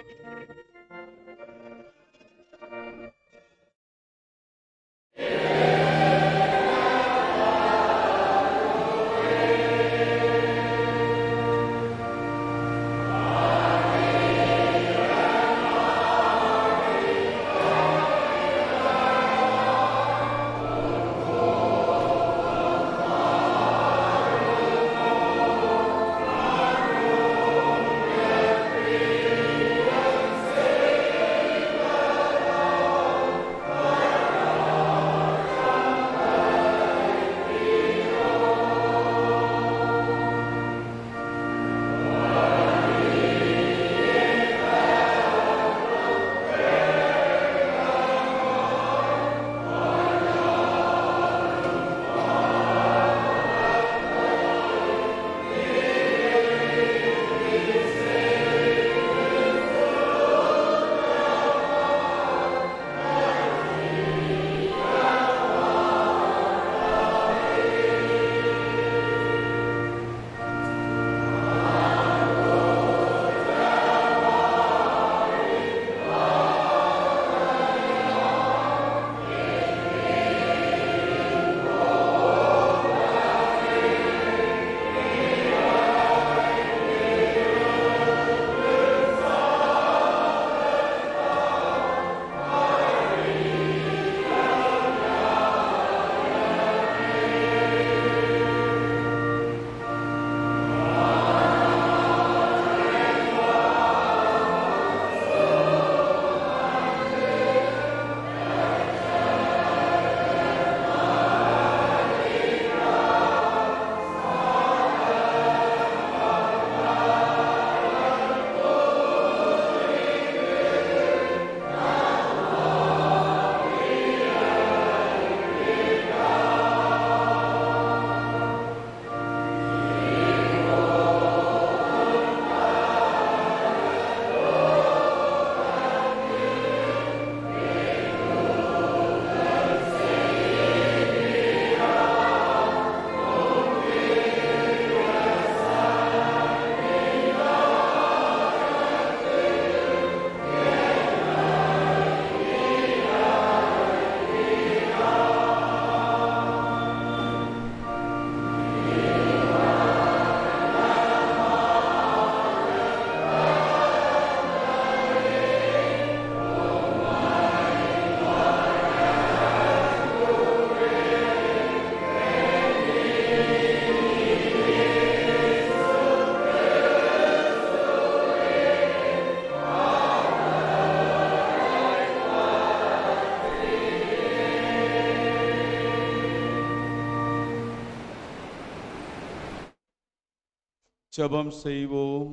ஜெபம் செய்வோம்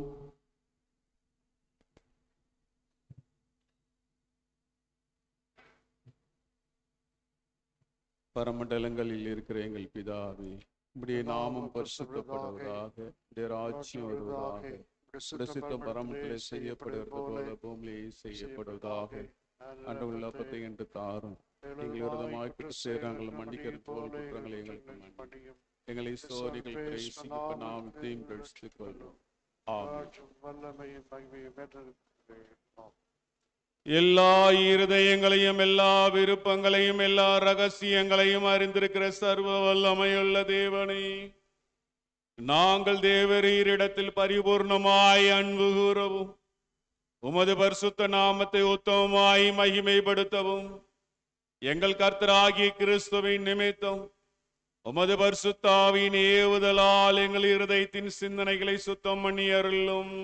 பரமண்டலங்களில் இருக்கிற எங்கள் பிதாவே உம்முடைய நாமம் பரிசுத்தப்படுவதாக உடைய ராஜ்யம் வருவதாக உடைய சித்தம் பரமத்திலே செய்யப்படுவது போல பூமியிலே செய்யப்படுவதாக அன்று உள்ள அப்பத்தை என்று தாரும் எங்கள் விரதமாய் கிறிஸ்தே நாங்கள் மன்னிக்கிறது போல் குற்றங்களை எங்களுக்கு மன்னியும் எங்களை சோரிகள் பிரேசிக்க நாம் தீம் கழித்துக் கொள்வோம் ஆமென் வல்லமையும் மகிமையும் பெற்றிருக்கிறேன் எல்லா இருதயங்களையும் எல்லா விருப்பங்களையும் எல்லா ரகசியங்களையும் அறிந்திருக்கிற சர்வ வல்லமையுள்ள தேவனே நாங்கள் தேவரீரிடத்தில் பரிபூர்ணமாய் அன்பு கூறவும் உமது பரிசுத்த நாமத்தை உத்தமமாய் மகிமைப்படுத்தவும் எங்கள் கர்த்தராகிய கிறிஸ்துவின் நிமித்தம் உமது பரிசுத்தாவின் ஏவுதலால் எங்கள் இருதயத்தின் சிந்தனைகளை சுத்தம் பண்ணி அருளும்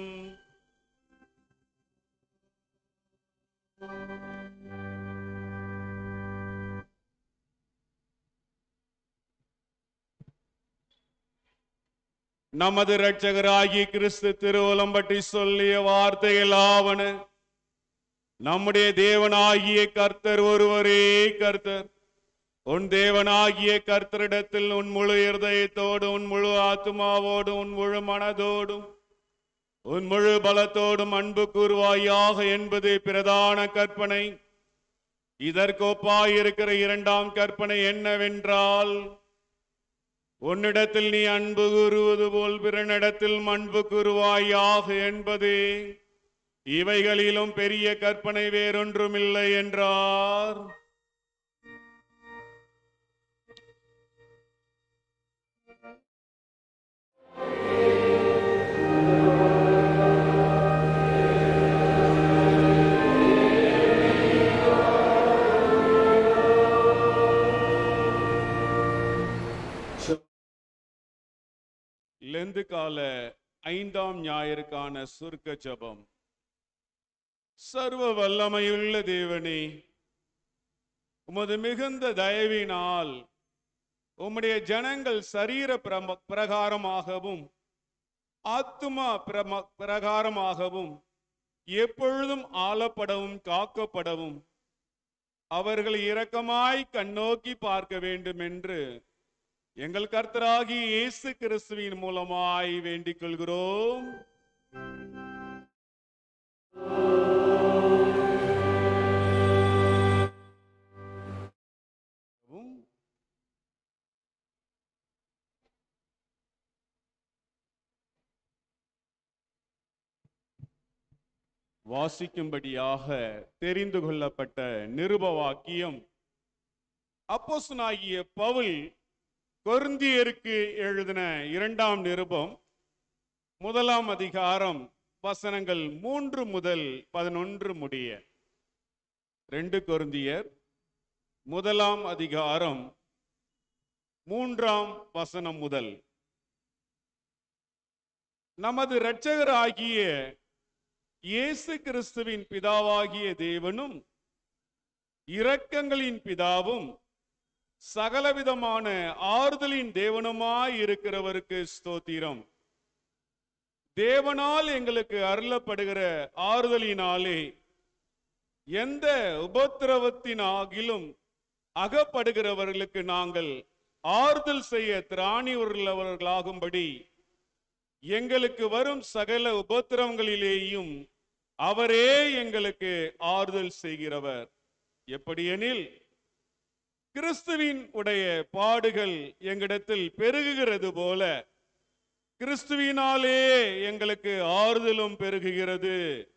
நமது இரட்சகராகிய கிறிஸ்து திருவுலம் பற்றி சொல்லிய வார்த்தைகள் ஆவன நம்முடைய தேவனாகிய கர்த்தர் ஒருவரே கர்த்தர் உன் தேவனாகிய கர்த்தரிடத்தில் உன் முழு இருதயத்தோடு உன் முழு ஆத்மாவோடு உன் முழு மனதோடும் உன் முழு பலத்தோடும் அன்பு கூறுவாயாக என்பது பிரதான கற்பனை இதற்கொப்பாயிருக்கிற இரண்டாம் கற்பனை என்னவென்றால் உன்னிடத்தில் நீ அன்பு கூறுவது போல் பிறனிடத்தில் அன்பு கூறுவாயாக என்பது இவைகளிலும் பெரிய கற்பனை வேறொன்றுமில்லை என்றார் லெந்து கால ஐந்தாம் ஞாயிற்கான சுருக்க ஜெபம் சர்வ வல்லமையுள்ள தேவனே உமது மிகுந்த தயவினால் உம்முடைய ஜனங்கள் சரீர பிரம- பிரகாரமாகவும் ஆத்துமா பிரம பிரகாரமாகவும் எப்பொழுதும் ஆளப்படவும் காக்கப்படவும் அவர்களை இரக்கமாய் கண்ணோக்கி பார்க்க வேண்டும் என்று எங்கள் கர்த்தராகி இயேசு கிறிஸ்துவின் மூலமாய் வேண்டிக் கொள்கிறோம் வாசிக்கும்படியாக தெரிந்து கொள்ளப்பட்ட நிருப வாக்கியம் அப்போஸ்தலனாகிய பவுல் கொருந்தியருக்கு எழுதின இரண்டாம் நிருபம் முதலாம் அதிகாரம் வசனங்கள் மூன்று முதல் பதினொன்று முடிய ரெண்டு கொருந்தியர் முதலாம் அதிகாரம் மூன்றாம் வசனம் முதல் நமது இரட்சகராகிய இயேசு கிறிஸ்துவின் பிதாவாகிய தேவனும் இரக்கங்களின் பிதாவும் சகலவிதமான ஆறுதலின் தேவனுமாய் இருக்கிறவருக்கு ஸ்தோத்திரம் தேவனால் எங்களுக்கு அருளப்படுகிற ஆறுதலினாலே எந்த உபத்திரவத்தினாகிலும் அகப்படுகிறவர்களுக்கு நாங்கள் ஆறுதல் செய்ய திராணி உள்ளவர்களாகும்படி எங்களுக்கு வரும் சகல உபத்திரவங்களிலேயும் அவரே எங்களுக்கு ஆறுதல் செய்கிறவர் எப்படியெனில் கிறிஸ்துவின் உடைய பாடுகள் எங்களிடத்தில் பெருகுகிறது போல கிறிஸ்துவினாலே எங்களுக்கு ஆறுதலும் பெருகுகிறது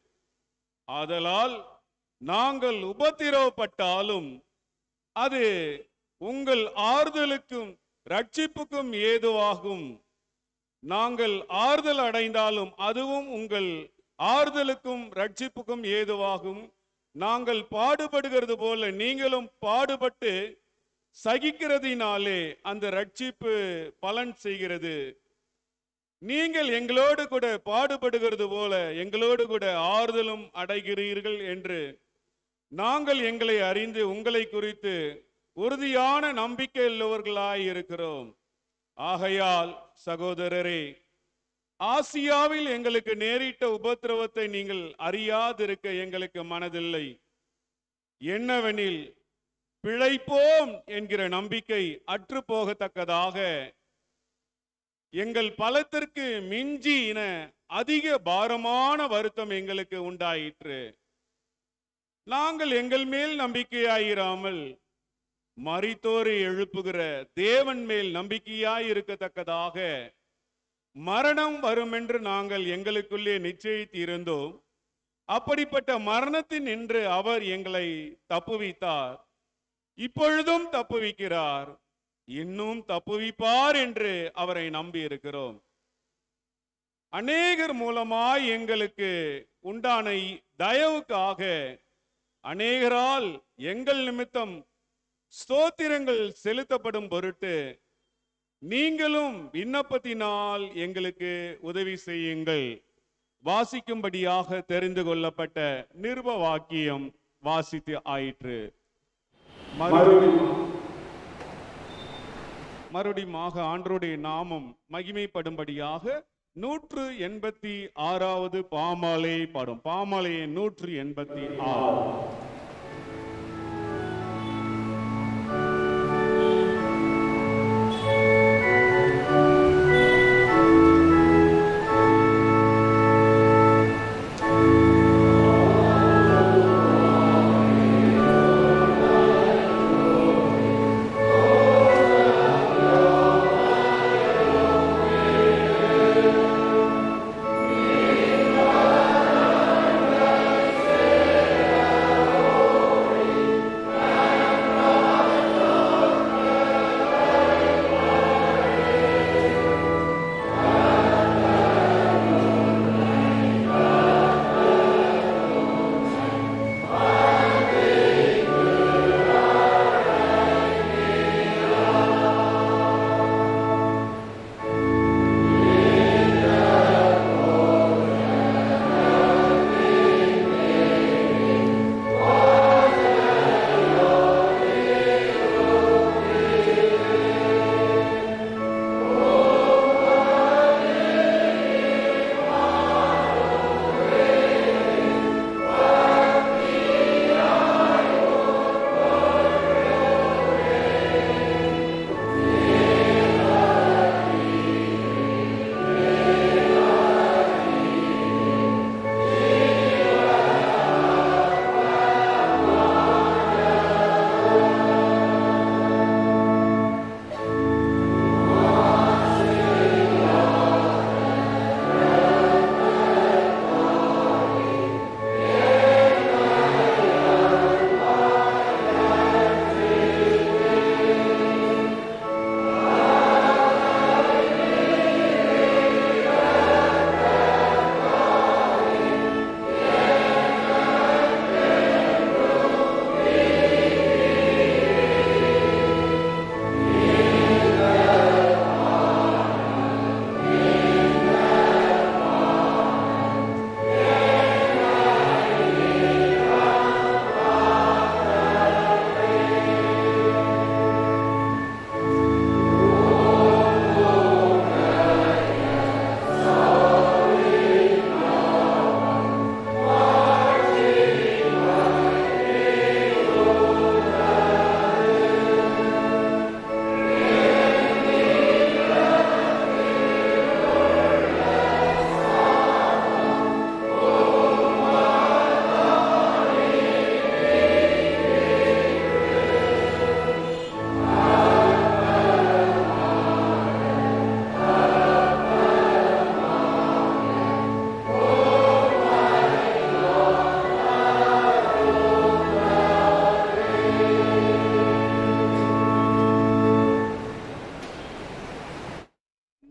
ஆதலால் நாங்கள் உபத்திரவப்பட்டாலும் அது உங்கள் ஆறுதலுக்கும் ரட்சிப்புக்கும் ஏதுவாகும் நாங்கள் ஆறுதல் அடைந்தாலும் அதுவும் உங்கள் ஆறுதலுக்கும் ரட்சிப்புக்கும் ஏதுவாகும் நாங்கள் பாடுபடுகிறது போல நீங்களும் பாடுபட்டு சகிக்கிறதினாலே அந்த ரட்சிப்பு பலன் செய்கிறது நீங்கள் எங்களோடு கூட பாடுபடுகிறது போல எங்களோடு கூட ஆறுதலும் அடைகிறீர்கள் என்று நாங்கள் எங்களை அறிந்து உங்களை குறித்து உறுதியான நம்பிக்கை உள்ளவர்களாய் இருக்கிறோம் ஆகையால் சகோதரரே ஆசியாவில் எங்களுக்கு நேரிட்ட உபத்திரவத்தை நீங்கள் அறியாதிருக்க எங்களுக்கு மனதில்லை என்னவெனில் பிழைப்போம் என்கிற நம்பிக்கை அற்று போகத்தக்கதாக எங்கள் பலத்திற்கு மிஞ்சின அதிக பாரமான வருத்தம் எங்களுக்கு உண்டாயிற்று நாங்கள் எங்கள் மேல் நம்பிக்கையாயிராமல் மரித்தோரை எழுப்புகிற தேவன் மேல் நம்பிக்கையாய் இருக்கத்தக்கதாக மரணம் வரும் என்று நாங்கள் எங்களுக்குள்ளே நிச்சயித்து இருந்தோம் அப்படிப்பட்ட மரணத்தின் நின்று அவர் எங்களை தப்புவித்தார் இப்பொழுதும் தப்புவிக்கிறார் இன்னும் தப்புவிப்பார் என்று அவரை நம்பி இருக்கிறோம் அநேகர் மூலமாய் எங்களுக்கு உண்டான தயவுக்காக அநேகரால் எங்கள் நிமித்தம் ஸ்தோத்திரங்கள் செலுத்தப்படும் பொருட்டு நீங்களும் விண்ணப்பத்தினால் எங்களுக்கு உதவி செய்யுங்கள் வாசிக்கும்படியாக தெரிந்து கொள்ளப்பட்ட நிருப வாக்கியம் வாசித்து ஆயிற்று மறுபடியும் மறுபடியுமாக ஆண்டருடைய நாமம் மகிமைப்படும்படியாக நூற்று எண்பத்தி ஆறாவது பாமாலை பாடும் பாமாலையை நூற்று எண்பத்தி ஆறு Amen.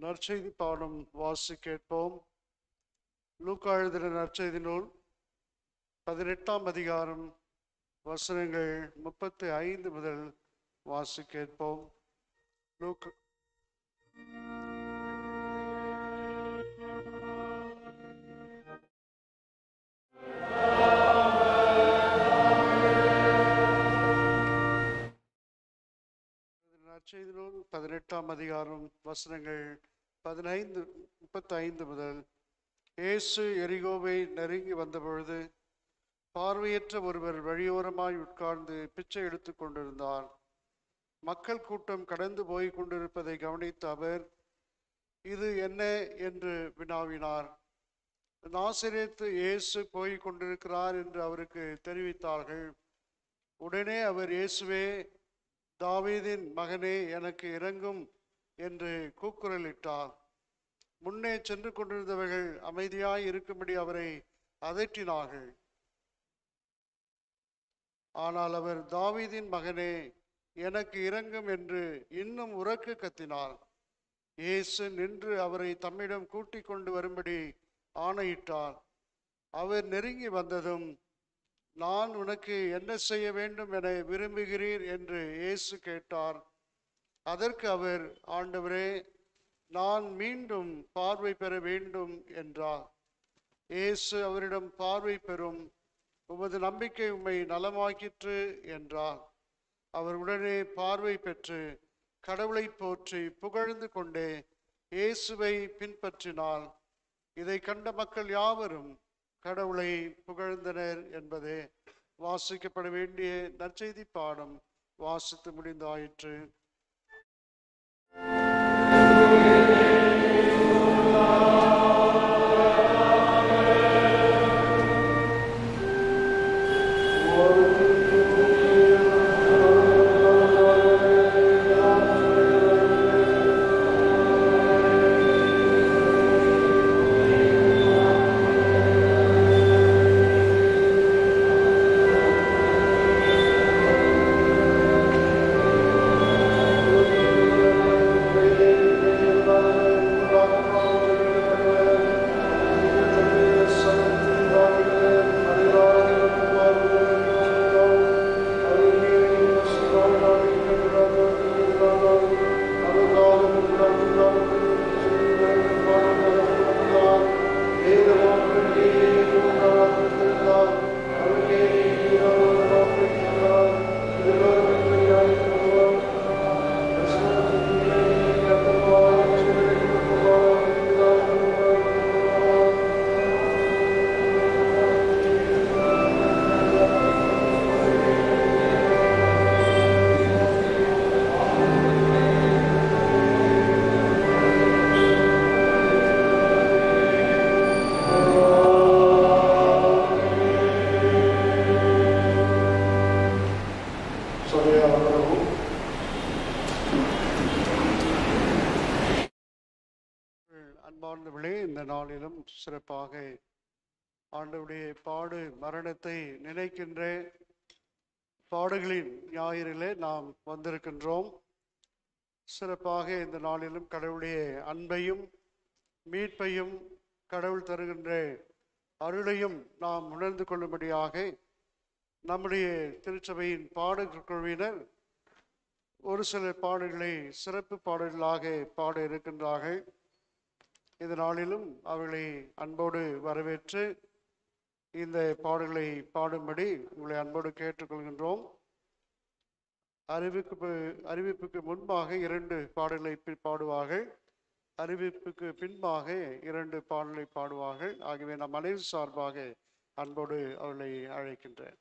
நற்செய்தி பாடம் வாசி கேட்போம் லூக்கா எழுதின நற்செய்தி நூல் பதினெட்டாம் அதிகாரம் வசனங்கள் முப்பத்தி ஐந்து முதல் வாசி கேட்போம் லூக் நற்செய்தி நூல் பதினெட்டாம் அதிகாரம் வசனங்கள் பதினைந்து முப்பத்தி ஐந்து முதல் இயேசு எரிகோவை நெருங்கி வந்தபொழுது பார்வையற்ற ஒருவர் வழியோரமாய் உட்கார்ந்து பிச்சை எடுத்துக் கொண்டிருந்தார் மக்கள் கூட்டம் கடந்து போய் கொண்டிருப்பதை கவனித்த அவர் இது என்ன என்று வினாவினார் நாசிரியத்து இயேசு போய் கொண்டிருக்கிறார் என்று அவருக்கு தெரிவித்தார்கள் உடனே அவர் இயேசுவே தாவீதின் மகனே எனக்கு இறங்கும் என்று கூக்குரலிட்டார் முன்னே சென்று கொண்டிருந்தவர்கள் அமைதியாய் இருக்கும்படி அவரை அதட்டினார்கள் ஆனால் அவர் தாவீதின் மகனே எனக்கு இறங்கும் என்று இன்னும் உறக்க கத்தினார் இயேசு நின்று அவரை தம்மிடம் கூட்டிக் கொண்டு வரும்படி ஆணையிட்டார் அவர் நெருங்கி வந்ததும் நான் உனக்கு என்ன செய்ய வேண்டும் என விரும்புகிறீர் என்று இயேசு கேட்டார் அதற்கு அவர் ஆண்டவரே நான் மீண்டும் பார்வை பெற வேண்டும் என்றார் இயேசு அவரிடம் பார்வை பெறும் உமது நம்பிக்கை உம்மை நலமாக்கிற்று என்றார் அவர் உடனே பார்வை பெற்று கடவுளை போற்றி புகழ்ந்து கொண்டே இயேசுவை பின்பற்றினார் இதை கண்ட மக்கள் யாவரும் கடவுளை புகழ்ந்தனர் என்பதே வாசிக்கப்பட வேண்டிய நற்செய்தி பாடம் வாசித்து முடிந்தாயிற்று அன்பார்ந்தவர்களே இந்த நாளிலும் சிறப்பாக ஆண்டவுடைய பாடு மரணத்தை நினைக்கின்ற பாடுகளின் ஞாயிறிலே நாம் வந்திருக்கின்றோம் சிறப்பாக இந்த நாளிலும் கடவுளுடைய அன்பையும் மீட்பையும் கடவுள் தருகின்ற அருளையும் நாம் உணர்ந்து கொள்ளும்படியாக நம்முடைய திருச்சபையின் பாடல் குழுவினர் ஒரு சில பாடல்களை சிறப்பு பாடல்களாக பாட இருக்கின்றார்கள் இந்த நாளிலும் அவர்களை அன்போடு வரவேற்று இந்த பாடல்களை பாடும்படி உங்களை அன்போடு கேட்டுக்கொள்கின்றோம் அறிவிப்பு அறிவிப்புக்கு முன்பாக இரண்டு பாடல்களை பி- பாடுவார்கள் அறிவிப்புக்கு பின்பாக இரண்டு பாடலை பாடுவார்கள் ஆகவே நம் அனைவரும் சார்பாக அன்போடு அவர்களை அழைக்கின்றேன்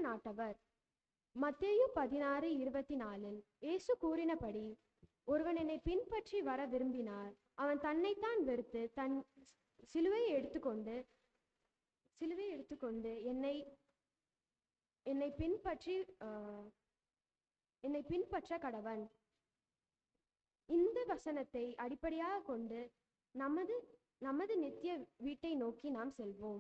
நாட்டவர் மத்தேயு பதினாறு இருபத்தி நாலில் இயேசு கூறினபடி ஒருவன் என்னை பின்பற்றி வர விரும்பினார் அவன் தன்னைத்தான் வெறுத்து தன் சிலுவையை எடுத்துக்கொண்டு சிலுவையை எடுத்துக்கொண்டு என்னை என்னை பின்பற்றி ஆஹ், என்னை பின்பற்ற கடவன் இந்த வசனத்தை அடிப்படையாக கொண்டு நமது நமது நித்திய வீட்டை நோக்கி நாம் செல்வோம்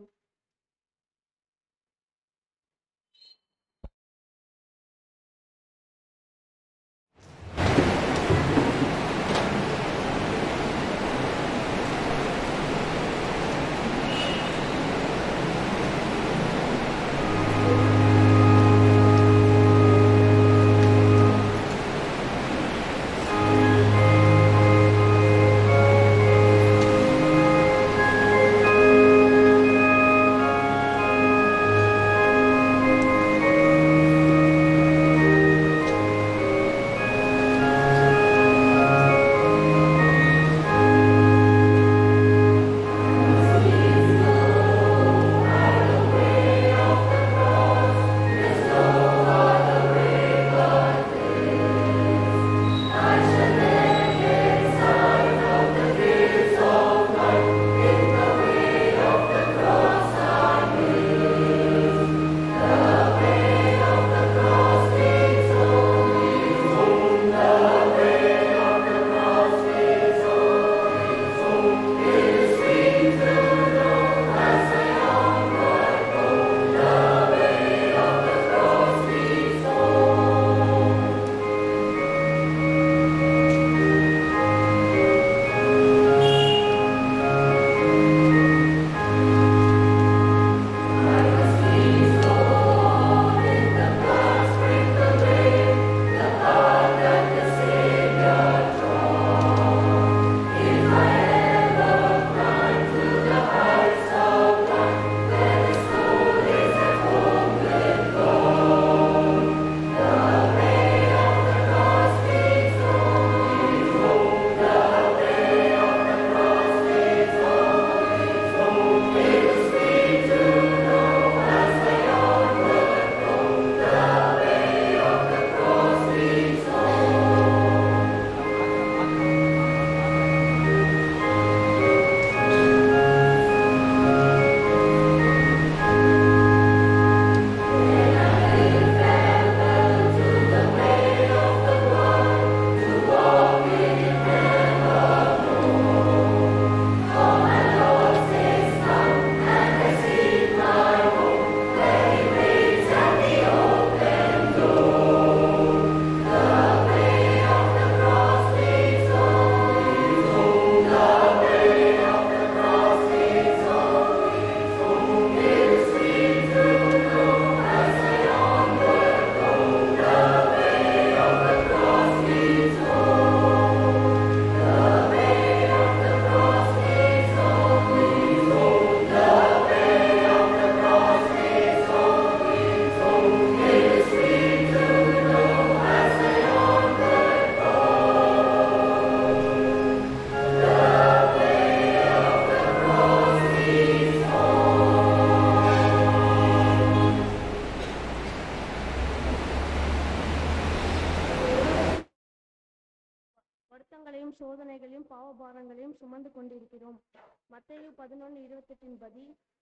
வருத்தங்களையும் சோதனைகளையும் பாவபாரங்களையும் சுமந்து கொண்டிருக்கிறோம் மத்தேயு பதினொன்று இருபத்தெட்டின் படி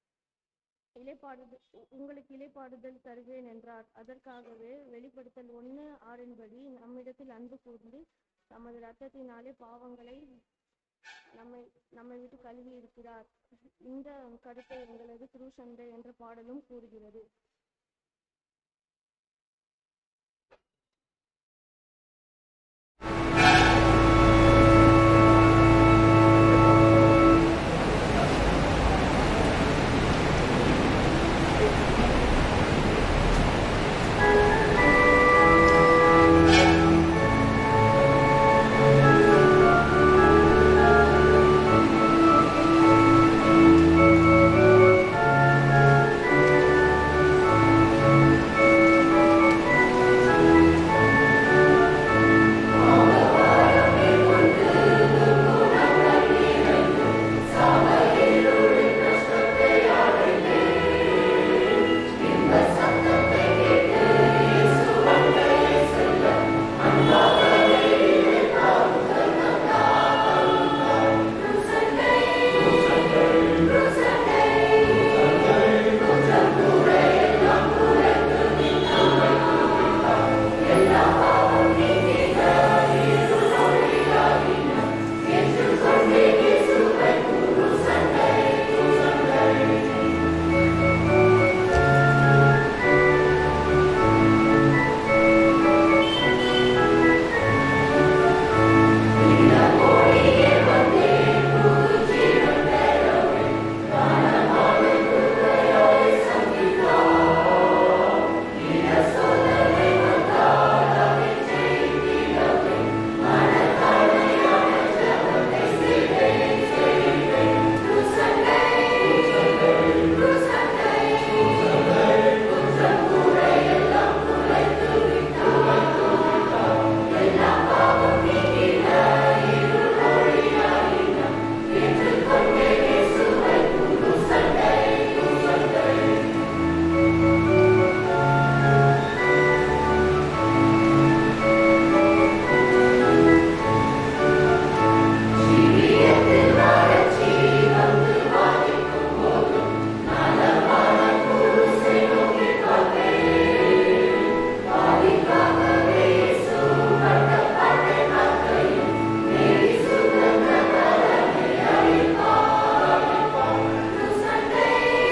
இலைப்பாடுதல் உ- உங்களுக்கு இலைப்பாடுதல் தருவேன் என்றார் அதற்காகவே வெளிப்படுத்தல் ஒன்று ஆறின்படி நம்மிடத்தில் அன்பு கூர்ந்து தமது இரத்தத்தினாலே பாவங்களை நம்மை நம்மை விட்டு கழுவி இருக்கிறார் இந்த கருத்தை எங்களது திருசந்தை என்ற பாடலும் கூறுகிறது Thank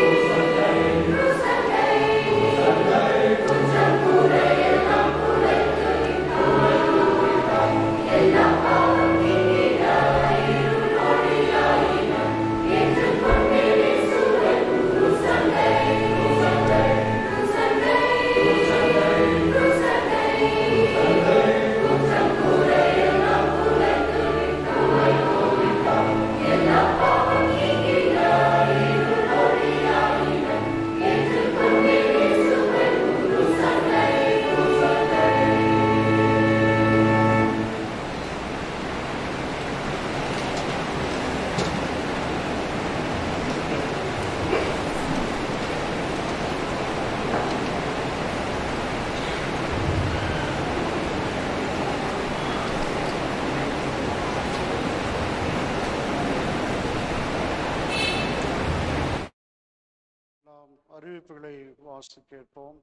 நாம் அறிவிப்புகளை வாசி கேட்போம்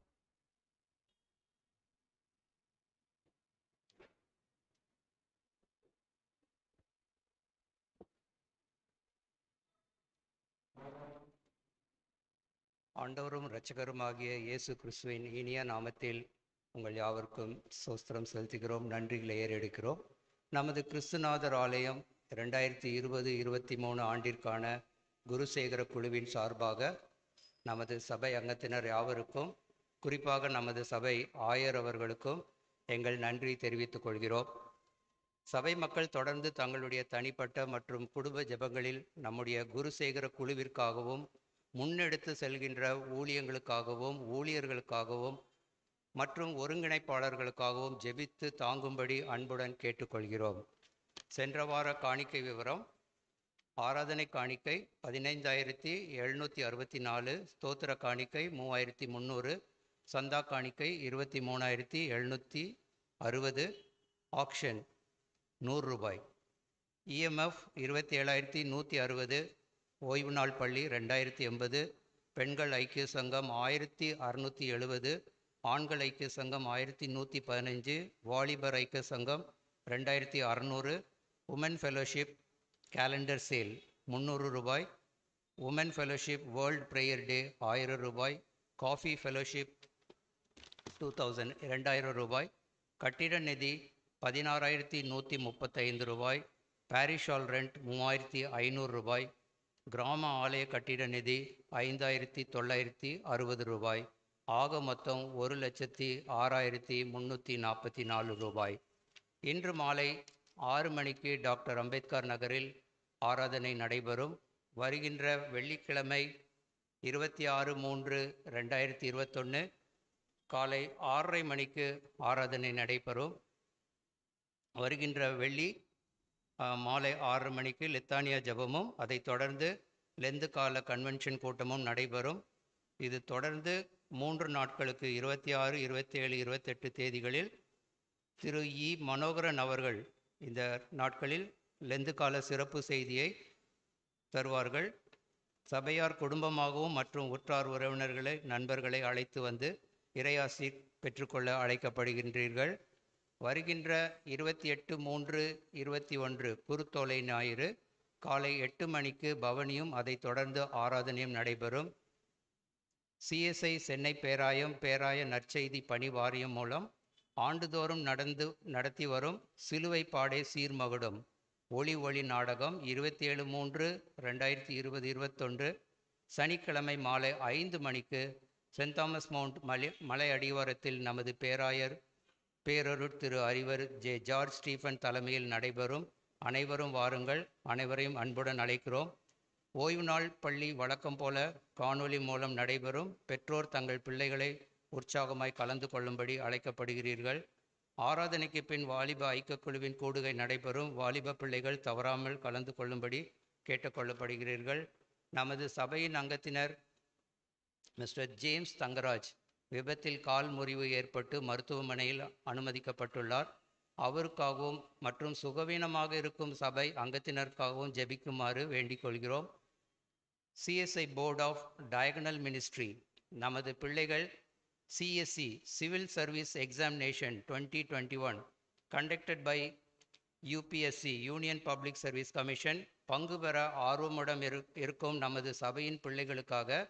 ஆண்டவரும் இரட்சகருமாகிய இயேசு கிறிஸ்துவின் இனிய நாமத்தில் உங்கள் யாவருக்கும் சோஸ்திரம் செலுத்துகிறோம் நன்றிகளை ஏறெடுக்கிறோம் நமது கிறிஸ்துநாதர் ஆலயம் ரெண்டாயிரத்தி இருபது இருபத்தி மூணு ஆண்டிற்கான குருசேகர குழுவின் சார்பாக நமது சபை அங்கத்தினர் யாவருக்கும் குறிப்பாக நமது சபை ஆயர் அவர்களுக்கும் எங்கள் நன்றி தெரிவித்துக் கொள்கிறோம் சபை மக்கள் தொடர்ந்து தங்களுடைய தனிப்பட்ட மற்றும் குடும்ப ஜெபங்களில் நம்முடைய குருசேகர குழுவிற்காகவும் முன்னெடுத்து செல்கின்ற ஊழியங்களுக்காகவும் ஊழியர்களுக்காகவும் மற்றும் ஒருங்கிணைப்பாளர்களுக்காகவும் ஜெபித்து தாங்கும்படி அன்புடன் கேட்டுக்கொள்கிறோம் சென்ற வார காணிக்கை விவரம் ஆராதனை காணிக்கை பதினைந்தாயிரத்தி எழுநூற்றி அறுபத்தி நாலு ஸ்தோத்திர காணிக்கை மூவாயிரத்தி முந்நூறு சந்தா காணிக்கை இருபத்தி மூணாயிரத்தி எழுநூற்றி அறுபது ஆக்ஷன் நூறு ரூபாய் இஎம்எஃப் இருபத்தி ஏழாயிரத்தி நூற்றி அறுபது ஓய்வு நாள் பள்ளி ரெண்டாயிரத்தி எண்பது பெண்கள் ஐக்கிய சங்கம் ஆயிரத்தி அறுநூற்றி எழுபது ஆண்கள் ஐக்கிய சங்கம் ஆயிரத்தி நூற்றி பதினஞ்சு வாலிபர் ஐக்கிய சங்கம் ரெண்டாயிரத்தி அறநூறு உமன் ஃபெலோஷிப் கேலண்டர் சேல் முந்நூறு ரூபாய் woman fellowship world prayer day ஆயிரம் ரூபாய் காஃபி ஃபெலோஷிப் டூ தௌசண்ட் இரண்டாயிரம் ரூபாய் கட்டிட நிதி பதினாறாயிரத்தி நூற்றி முப்பத்தைந்து ரூபாய் பாரிஷ் ஆல் ரெண்ட் மூவாயிரத்தி ஐநூறு ரூபாய் கிராம ஆலய கட்டிட நிதி ஐந்தாயிரத்தி தொள்ளாயிரத்தி அறுபது ரூபாய் ஆக மொத்தம் ஒரு லட்சத்தி ஆறாயிரத்தி முந்நூற்றி நாற்பத்தி நாலு ரூபாய் இன்று மாலை ஆறு மணிக்கு டாக்டர் அம்பேத்கர் நகரில் ஆராதனை நடைபெறும் வருகின்ற வெள்ளிக்கிழமை இருபத்தி ஆறு மூன்று ரெண்டாயிரத்தி இருபத்தொன்று காலை ஆறரை மணிக்கு ஆராதனை நடைபெறும் வருகின்ற வெள்ளி ஆ, மாலை ஆறு மணிக்கு லித்தானியா ஜெபமும் அதைத் தொடர்ந்து லெந்து கால கன்வென்ஷன் கூட்டமும் நடைபெறும் இது தொடர்ந்து மூன்று நாட்களுக்கு இருபத்தி ஆறு இருபத்தி ஏழு இருபத்தெட்டு தேதிகளில் திரு இ மனோகரன் அவர்கள் இந்த நாட்களில் லெந்து கால சிறப்பு செய்தியை தருவார்கள் சபையார் குடும்பமாகவும் மற்றும் உற்றார் உறவினர்களை நண்பர்களை அழைத்து வந்து இறையாசி பெற்றுக்கொள்ள அழைக்கப்படுகின்றீர்கள் வருகின்ற இருபத்தி எட்டு மூன்று இருபத்தி ஒன்று குருத்தோலை ஞாயிறு காலை எட்டு மணிக்கு பவனியும் அதைத் தொடர்ந்து ஆராதனையும் நடைபெறும் சிஎஸ்ஐ சென்னை பேராயம் பேராய நற்செய்தி பணி வாரியம் மூலம் ஆண்டுதோறும் நடந்து நடத்தி வரும் சிலுவை பாடே சீர்மகுடம் ஒளி ஒளி நாடகம் இருபத்தி ஏழு மூன்று ரெண்டாயிரத்தி இருபது இருபத்தொன்று சனிக்கிழமை மாலை ஐந்து மணிக்கு சென்ட் தாமஸ் மவுண்ட் மலை மலை அடிவாரத்தில் நமது பேராயர் பேரருட் திரு அறிவர் ஜே ஜார்ஜ் ஸ்டீஃபன் தலைமையில் நடைபெறும் அனைவரும் வாருங்கள் அனைவரையும் அன்புடன் அழைக்கிறோம் ஓய்வு நாள் பள்ளி வழக்கம் போல காணொளி மூலம் நடைபெறும் பெற்றோர் தங்கள் பிள்ளைகளை உற்சாகமாய் கலந்து கொள்ளும்படி அழைக்கப்படுகிறீர்கள் ஆராதனைக்கு பின் வாலிப ஐக்கிய குழுவின் கூடுகை நடைபெறும் வாலிப பிள்ளைகள் தவறாமல் கலந்து கொள்ளும்படி கேட்டுக்கொள்ளப்படுகிறீர்கள் நமது சபையின் அங்கத்தினர் மிஸ்டர் ஜேம்ஸ் தங்கராஜ் விபத்தில் கால் முறிவு ஏற்பட்டு மருத்துவமனையில் அனுமதிக்கப்பட்டுள்ளார் அவருக்காகவும் மற்றும் சுகவீனமாக இருக்கும் சபை அங்கத்தினருக்காகவும் ஜெபிக்குமாறு வேண்டிக் கொள்கிறோம் CSI board of diaconal ministry நமது பிள்ளைகள் CSC civil service examination twenty twenty one conducted by UPSC union public service commission பங்கு பெற ஆர்வமுடன் இரு இருக்கும் நமது சபையின் பிள்ளைகளுக்காக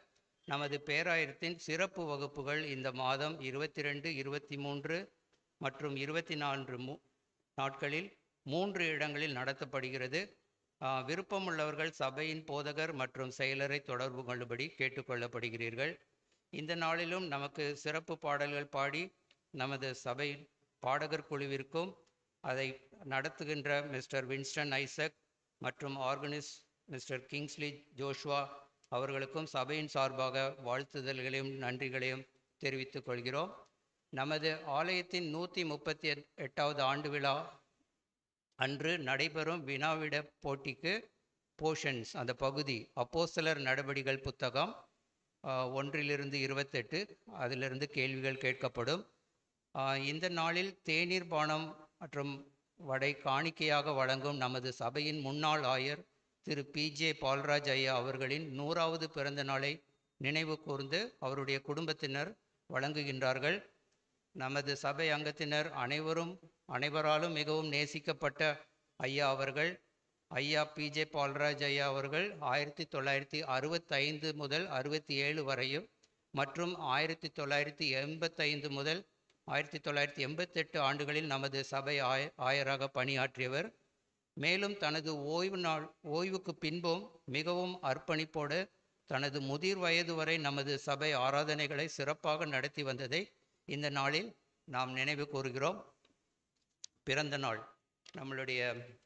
நமது பேராயத்தின் சிறப்பு வகுப்புகள் இந்த மாதம் இருபத்தி ரெண்டு இருபத்தி மூன்று மற்றும் இருபத்தி நான்கு மூ நாட்களில் மூன்று இடங்களில் நடத்தப்படுகிறது ஆஹ், விருப்பமுள்ளவர்கள் சபையின் போதகர் மற்றும் செயலரை தொடர்பு கொள்ளும்படி கேட்டுக்கொள்ளப்படுகிறீர்கள் இந்த நாளிலும் நமக்கு சிறப்பு பாடல்கள் பாடி நமது சபை பாடகர் குழுவிற்கும் அதை நடத்துகின்ற மிஸ்டர் வின்ஸ்டன் ஐசக் மற்றும் ஆர்கனிஸ்ட் மிஸ்டர் கிங்ஸ்லி ஜோஷ்வா அவர்களுக்கும் சபையின் சார்பாக வாழ்த்துதல்களையும் நன்றிகளையும் தெரிவித்துக் கொள்கிறோம் நமது ஆலயத்தின் நூற்றி முப்பத்தி எட்டாவது ஆண்டு விழா அன்று நடைபெறும் வினாவிட போட்டிக்கு போர்ஷன்ஸ் அந்த பகுதி அப்போஸ்தலர் நடவடிகள் புத்தகம் ஆஹ், ஒன்றிலிருந்து இருபத்தெட்டு அதிலிருந்து கேள்விகள் கேட்கப்படும் ஆஹ், இந்த நாளில் தேநீர் பானம் மற்றும் வடை காணிக்கையாக வழங்கும் நமது சபையின் முன்னாள் ஆயர் திரு பிஜே பால்ராஜ் ஐயா அவர்களின் நூறாவது பிறந்த நாளை நினைவு கூர்ந்து அவருடைய குடும்பத்தினர் வழங்குகின்றார்கள் நமது சபை அங்கத்தினர் அனைவரும் அனைவராலும் மிகவும் நேசிக்கப்பட்ட ஐயா அவர்கள் ஐயா பிஜே பால்ராஜ் ஐயா அவர்கள் ஆயிரத்தி தொள்ளாயிரத்தி அறுபத்தைந்து முதல் அறுபத்தி ஏழு வரையும் மற்றும் ஆயிரத்தி தொள்ளாயிரத்தி எண்பத்தைந்து முதல் ஆயிரத்தி தொள்ளாயிரத்தி எண்பத்தெட்டு ஆண்டுகளில் நமது சபை ஆய ஆயராக பணியாற்றியவர் மேலும் தனது ஓய்வு நாள் ஓய்வுக்கு பின்பும் மிகவும் அர்ப்பணிப்போடு தனது முதிர் வயது வரை நமது சபை ஆராதனைகளை சிறப்பாக நடத்தி வந்ததை இந்த நாளில் நாம் நினைவு கூறுகிறோம் பிறந்த நாள் நம்மளுடைய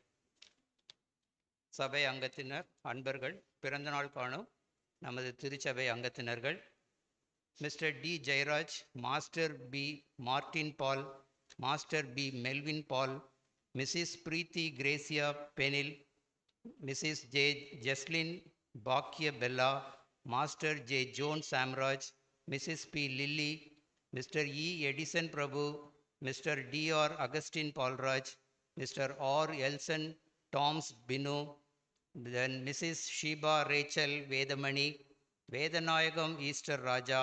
சபை அங்கத்தினர் அன்பர்கள் பிறந்த நாள் காணும் நமது திருச்சபை அங்கத்தினர்கள் mister T Jeyaraj master P Martin Paul master P Melvin Paul missus Preethi Gracia Benil missus J Jeslin Bakkiyabella master J John Samraj missus P Lilly mister E Edison Prabhu mister T R Augustine Paulraj mister R Elson Toms Binu then missus Sheeba Rachel Vedamani Vedanayagam Esther Raja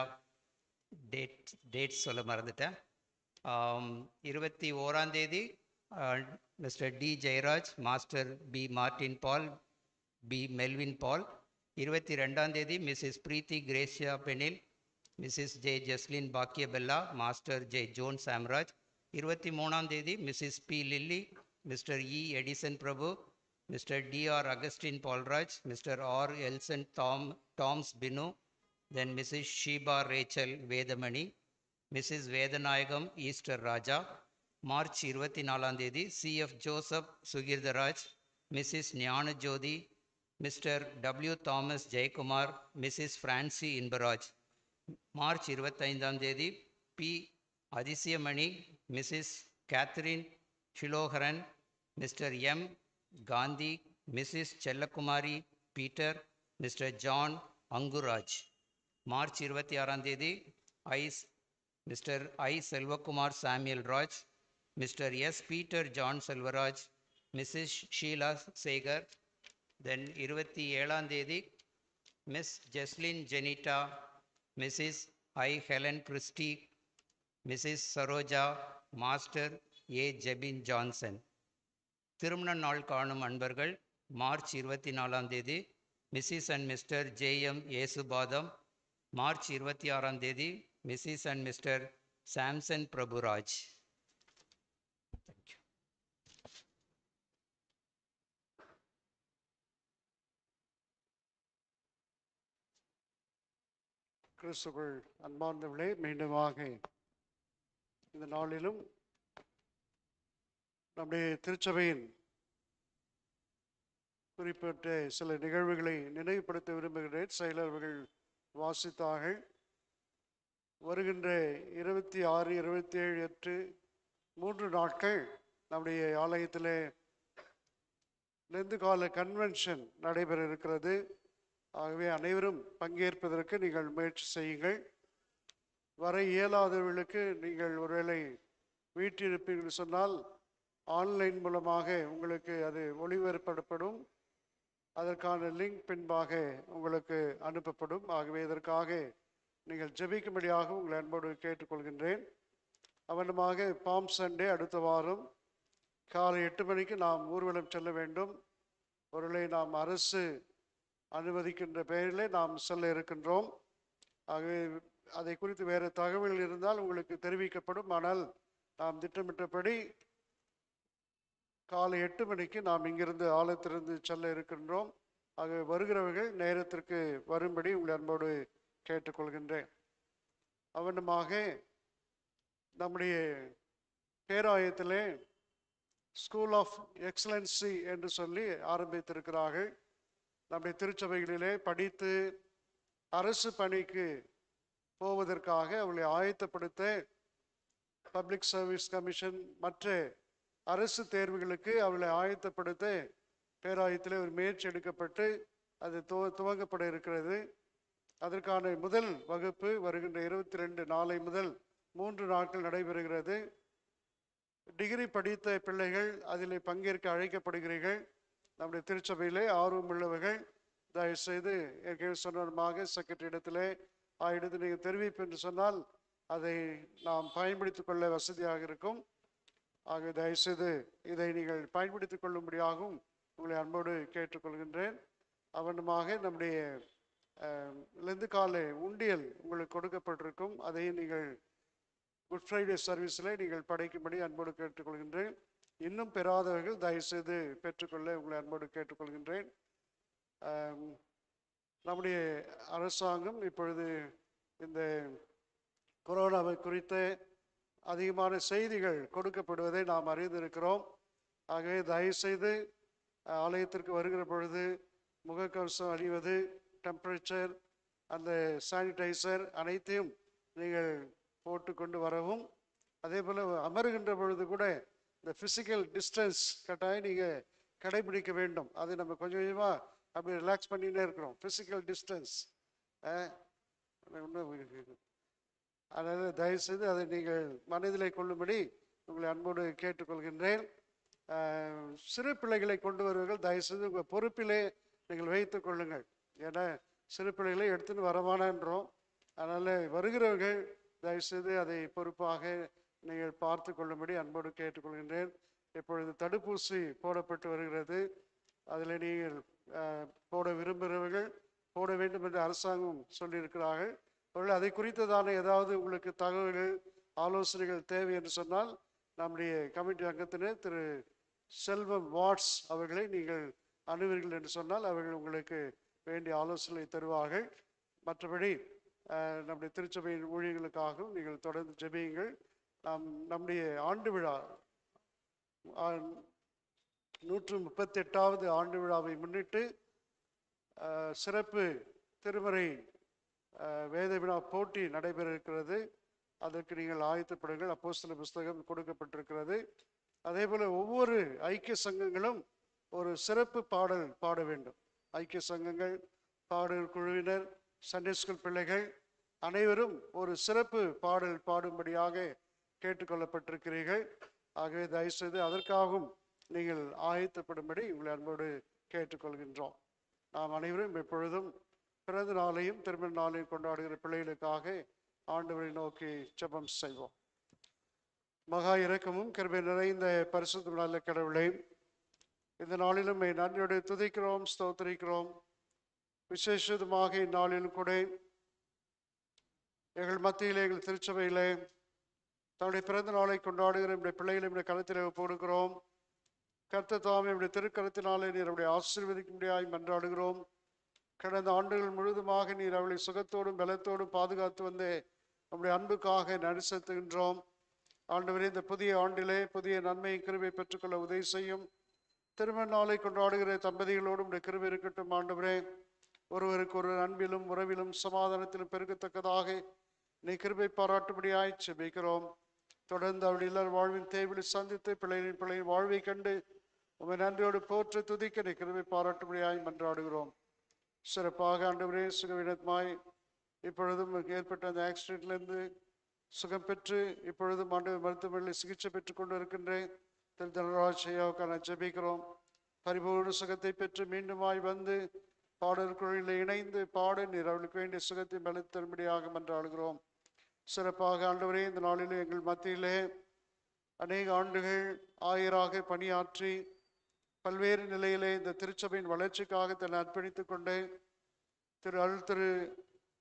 date date சொல்ல மறந்துட்டேன் ஆம், இருபத்தி ஓராம் தேதி mister T Jeyaraj master P Martin Paul B Melvin Paul இருபத்தி ரெண்டாம் தேதி missus Preethi Gracia Benil missus J Jaslin Bakkiyabella master J John Samraj இருபத்தி மூணாம் தேதி missus P Lilly mister E Edison Prabhu mister T R Augustine Paulraj mister R Elson Tom Toms Binu then missus Sheeba Rachel Vedamani missus Vedanayagam Esther Raja March இருபத்தி நாலாம் தேதி CF Joseph Sugirtharaj missus Gnanajothi mister W Thomas Jeyakumar missus Francy Inbaraj March இருபத்தைந்தாம் தேதி P Athisayamani missus Catherine ஷிலோகரன் mister M Gandhi missus Sellakumari Peter mister John Anguraj March இருபத்தி ஆறாம் தேதி ஐஸ் mister I Selvakumar Samuel Raj mister S Peter John Selvaraj missus Sheela Sekar then இருபத்தி ஏழாம் தேதி miss Jeslin Jenitta missus I Helen Christy missus Saroja master A Jebin Johnson திருமண நாள் காணும் அன்பர்கள் மார்ச் இருபத்தி நாலாம் தேதி missus and mister J M Yesupatham March இருபத்தி ஆறாம் தேதி missus and mister Samson Prabhuraj கிறிஸ்துக்குள் அன்பார்ந்தவர்களே மீண்டுமாக இந்த நாளிலும் நம்முடைய திருச்சபையின் குறிப்பிட்ட சில நிகழ்வுகளை நினைவுபடுத்த விரும்புகிறேன் செயலர்கள் வாசித்தார்கள் வருகின்ற இருபத்தி ஆறு இருபத்தி ஏழு எட்டு மூன்று நாட்கள் நம்முடைய ஆலயத்திலே லெந்து கால கன்வென்ஷன் நடைபெற இருக்கிறது ஆகவே அனைவரும் பங்கேற்பதற்கு நீங்கள் முயற்சி செய்யுங்கள் வர இயலாதவர்களுக்கு நீங்கள் ஒருவேளை வீட்டில் இருப்பீர்கள் சொன்னால் ஆன்லைன் மூலமாக உங்களுக்கு அது ஒளிபரப்பப்படும் அதற்கான லிங்க் பின்பாக உங்களுக்கு அனுப்பப்படும் ஆகவே இதற்காக நீங்கள் ஜெபிக்கும்படியாக உங்களை அன்போடு கேட்டுக்கொள்கின்றேன் அவனமாக பாம் சண்டே அடுத்த வாரம் காலை எட்டு மணிக்கு நாம் ஊர்வலம் செல்ல வேண்டும் ஒருவேளை நாம் அரசு அனுமதிக்கின்ற பெயரிலே நாம் செல்ல இருக்கின்றோம் ஆகவே அதை குறித்து வேறு தகவல் இருந்தால் உங்களுக்கு தெரிவிக்கப்படும் ஆனால் நாம் திட்டமிட்டபடி காலை எட்டு மணிக்கு நாம் இங்கிருந்து ஆலயத்திலிருந்து செல்ல இருக்கின்றோம் ஆகவே வருகிறவர்கள் நேரத்திற்கு வரும்படி உங்களை அன்போடு கேட்டுக்கொள்கின்றேன் அவனமாக நம்முடைய பேராயத்திலே ஸ்கூல் ஆஃப் எக்ஸலன்சி என்று சொல்லி ஆரம்பித்திருக்கிறார்கள் நம்முடைய திருச்சபைகளிலே படித்து அரசு பணிக்கு போவதற்காக அவளை ஆயத்தப்படுத்த பப்ளிக் சர்வீஸ் கமிஷன் மற்ற அரசு தேர்வுகளுக்கு அவளை ஆயத்தப்படுத்த பேராயத்திலே ஒரு முயற்சி எடுக்கப்பட்டு அது துவ துவங்கப்பட இருக்கிறது அதற்கான முதல் வகுப்பு வருகின்ற இருபத்தி ரெண்டு நாளை முதல் மூன்று நாட்கள் நடைபெறுகிறது டிகிரி படித்த பிள்ளைகள் அதில் பங்கேற்க அழைக்கப்படுகிறீர்கள் நம்முடைய திருச்சபையிலே ஆர்வமுள்ளவர்கள் தயவுசெய்து ஏற்கனவே சொன்னமாக செக்ரட்டரி இடத்திலே ஆயிடத்து நீங்கள் தெரிவிப்பு என்று சொன்னால் அதை நாம் பயன்படுத்திக் கொள்ள வசதியாக இருக்கும் ஆக தயவுசெய்து இதை நீங்கள் பயன்படுத்திக் கொள்ளும்படியாகவும் உங்களை அன்போடு கேட்டுக்கொள்கின்றேன் அவனுமாக நம்முடைய அஹ், லெந்து கால உண்டியல் உங்களுக்கு கொடுக்கப்பட்டிருக்கும் அதை நீங்கள் குட் ஃப்ரைடே சர்வீஸில் நீங்கள் படைக்கும்படி அன்போடு கேட்டுக்கொள்கின்றேன் இன்னும் பெறாதவர்கள் தயவுசெய்து பெற்றுக்கொள்ள உங்களை அன்போடு கேட்டுக்கொள்கின்றேன் ஆம், நம்முடைய அரசாங்கம் இப்பொழுது இந்த கொரோனாவை குறித்த அதிகமான செய்திகள் கொடுக்கப்படுவதை நாம் அறிந்திருக்கிறோம் ஆகவே தயவுசெய்து அஹ், ஆலயத்திற்கு வருகிற பொழுது முகக்கவசம் அணிவது டெம்பரேச்சர் அந்த சானிடைசர் அனைத்தையும் நீங்கள் போட்டு கொண்டு வரவும் அதே போல் அமருகின்ற பொழுது கூட இந்த ஃபிசிக்கல் டிஸ்டன்ஸ் கட்டாயம் நீங்கள் கடைபிடிக்க வேண்டும் அது நம்ம கொஞ்சம் கொஞ்சமாக அப்படி ரிலாக்ஸ் பண்ணிகிட்டே இருக்கிறோம் ஃபிசிக்கல் டிஸ்டன்ஸ் அதனால் தயவுசெய்து அதை நீங்கள் மனதிலே கொள்ளும்படி உங்களை அன்போடு கேட்டுக்கொள்கின்றேன் அஹ், சிறு பிள்ளைகளை கொண்டு வருவர்கள் தயவுசெய்து உங்கள் பொறுப்பிலே நீங்கள் வைத்துக் கொள்ளுங்கள் ஏன்னா சிறு பிள்ளைகளை எடுத்துன்னு வரமானன்றோம் அதனால் வருகிறவர்கள் தயவுசெய்து அதை பொறுப்பாக நீங்கள் பார்த்து கொள்ளும்படி அன்போடு கேட்டுக்கொள்கின்றேன் இப்பொழுது தடுப்பூசி போடப்பட்டு வருகிறது அதில் நீங்கள் அஹ், போட விரும்புகிறவர்கள் போட வேண்டும் என்று அரசாங்கம் சொல்லியிருக்கிறார்கள் அவர்கள் அதை குறித்ததான ஏதாவது உங்களுக்கு தகவல்கள் ஆலோசனைகள் தேவை என்று சொன்னால் நம்முடைய கமிட்டி அங்கத்தினர் திரு செல்வம் வாட்ஸ் அவர்களை நீங்கள் அணுவீர்கள் என்று சொன்னால் அவர்கள் உங்களுக்கு வேண்டிய ஆலோசனை தருவார்கள் மற்றபடி அஹ், நம்முடைய திருச்சபையின் ஊழியர்களுக்காகவும் நீங்கள் தொடர்ந்து ஜெபியுங்கள் நாம் நம்முடைய ஆண்டு விழா ஆ- நூற்று முப்பத்தி எட்டாவது ஆண்டு விழாவை முன்னிட்டு அஹ், சிறப்பு திருமறை அஹ், வேத விழா போட்டி நடைபெற இருக்கிறது அதற்கு நீங்கள் ஆயத்தப்படுங்கள் அப்போஸ்தல புஸ்தகம் கொடுக்கப்பட்டிருக்கிறது அதே போல ஒவ்வொரு ஐக்கிய சங்கங்களும் ஒரு சிறப்பு பாடல் பாட வேண்டும் ஐக்கிய சங்கங்கள் பாடல் குழுவினர் சண்டே ஸ்கூல் பிள்ளைகள் அனைவரும் ஒரு சிறப்பு பாடல் பாடும்படியாக கேட்டுக்கொள்ளப்பட்டிருக்கிறீர்கள் ஆகவே தயவுசெய்து அதற்காகவும் நீங்கள் ஆயத்தப்படும்படி உங்களை அன்போடு கேட்டுக்கொள்கின்றோம் நாம் அனைவரும் எப்பொழுதும் பிறந்த நாளையும் திருமண நாளையும் கொண்டாடுகிற பிள்ளைகளுக்காக ஆண்டவரை நோக்கி ஜெபம் செய்வோம் மகா இரக்கமும் கிருபை நிறைந்த பரிசுத்த நல்ல கடவுளை இந்த நாளிலும் உம்மை நன்றியோடு துதிக்கிறோம் ஸ்தோத்திரிக்கிறோம் விசேஷமாக இந்நாளிலும் கூட எங்கள் மத்தியிலே எங்கள் திருச்சபையிலே தன்னுடைய பிறந்த நாளை கொண்டாடுகிற நம்முடைய பிள்ளைகளை நம்முடைய கருத்தில் போடுகிறோம் கர்த்த தாமே நம்முடைய திருக்கரத்தினாலே நீர் அவருடைய ஆசீர்வதிக்கும்படியாய் மன்றாடுகிறோம் கடந்த ஆண்டுகள் முழுதுமாக நீர் அவளை சுகத்தோடும் பலத்தோடும் பாதுகாத்து வந்து நம்முடைய அன்புக்காக நன்றி செலுத்துகின்றோம் ஆண்டவரே இந்த புதிய ஆண்டிலே புதிய நன்மை கிருபை பெற்றுக்கொள்ள உதவி செய்யும் திருமண நாளை கொண்டாடுகிற தம்பதிகளோடும் உடைய கிருபை இருக்கட்டும் ஆண்டவரே ஒருவருக்கு ஒரு அன்பிலும் உறவிலும் சமாதானத்திலும் பெருகத்தக்கதாக நீ கிருபை பாராட்டும்படியாய் செபிக்கிறோம் தொடர்ந்து அவள் இல்லர் வாழ்வின் தேவையை சந்தித்து பிள்ளைகளின் பிள்ளையின் வாழ்வை கண்டு உமை நன்றியோடு போற்று துதிக்க நீ கிருபை பாராட்டும்படியாய் மன்றாடுகிறோம் சிறப்பாக ஆண்டவரே சுகவீனமாய் இப்பொழுதும் ஏற்பட்ட அந்த ஆக்சிடென்ட்லேருந்து சுகம் பெற்று இப்பொழுதும் ஆண்டு மருத்துவமனையில் சிகிச்சை பெற்றுக் கொண்டு இருக்கின்றேன் திரு தனராஜ் ஐயாவுக்கு நான் ஜெபிக்கிறோம் பரிபூர்ண சுகத்தை பெற்று மீண்டுமாய் வந்து பாடல் குழுவில் இணைந்து பாட நீர் அவளுக்கு வேண்டிய சுகத்தை பலத்து தரும்படியாக மன்றாடுகிறோம் சிறப்பாக ஆண்டவரே இந்த நாளிலே எங்கள் மத்தியிலே அநேக ஆண்டுகள் ஆயராக பணியாற்றி பல்வேறு நிலையிலே இந்த திருச்சபையின் வளர்ச்சிக்காக தன்னை அர்ப்பணித்துக் கொண்டு திரு அருள் திரு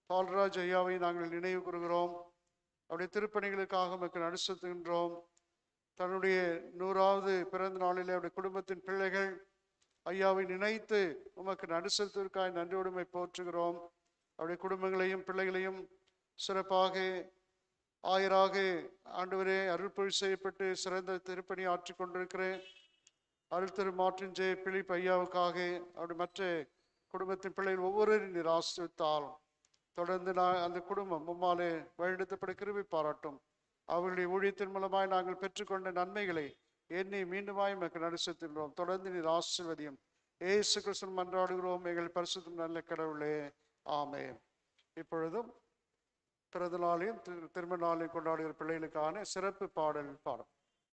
பால்ராஜ் ஐயாவை நாங்கள் நினைவு கூறுகிறோம் அவருடைய திருப்பணிகளுக்காக மக்கள் நடுசுத்துகின்றோம் தன்னுடைய நூறாவது பிறந்த நாளிலே அவருடைய குடும்பத்தின் பிள்ளைகள் ஐயாவை நினைத்து உமக்கு நடுசத்திற்காய் நன்றியோடுமை போற்றுகிறோம் அவருடைய குடும்பங்களையும் பிள்ளைகளையும் சிறப்பாக ஆயராக ஆண்டவரே அருள்பொழி செய்யப்பட்டு சிறந்த திருப்பணி ஆற்றி கொண்டிருக்கிறேன் அருள் திரு மாற்றின் ஜெய பிலிப் ஐயாவுக்காக அவருடைய மற்ற குடும்பத்தின் பிள்ளைகள் ஒவ்வொருவரையும் நீர் ஆசிரித்தாலும் தொடர்ந்து நான் அந்த குடும்பம் மும்மாலே வழிநடத்தப்பட கிருபை பாராட்டும் அவர்களுடைய ஊழியத்தின் மூலமாய் நாங்கள் பெற்றுக்கொண்ட நன்மைகளை எண்ணி மீண்டுமாய் நமக்கு நடிசத்துகிறோம் தொடர்ந்து நீர் ஆசிர்வதியும் ஏசு கிறிஸ்துவன் மன்றாடுகிறோம் எங்கள் பரிசுத்தம் நல்ல கடவுளே ஆமே இப்பொழுதும் பிறந்த நாளையும் திரு- திருமண நாளையும் கொண்டாடுகிற பிள்ளைகளுக்கான சிறப்பு பாடல் பாடம்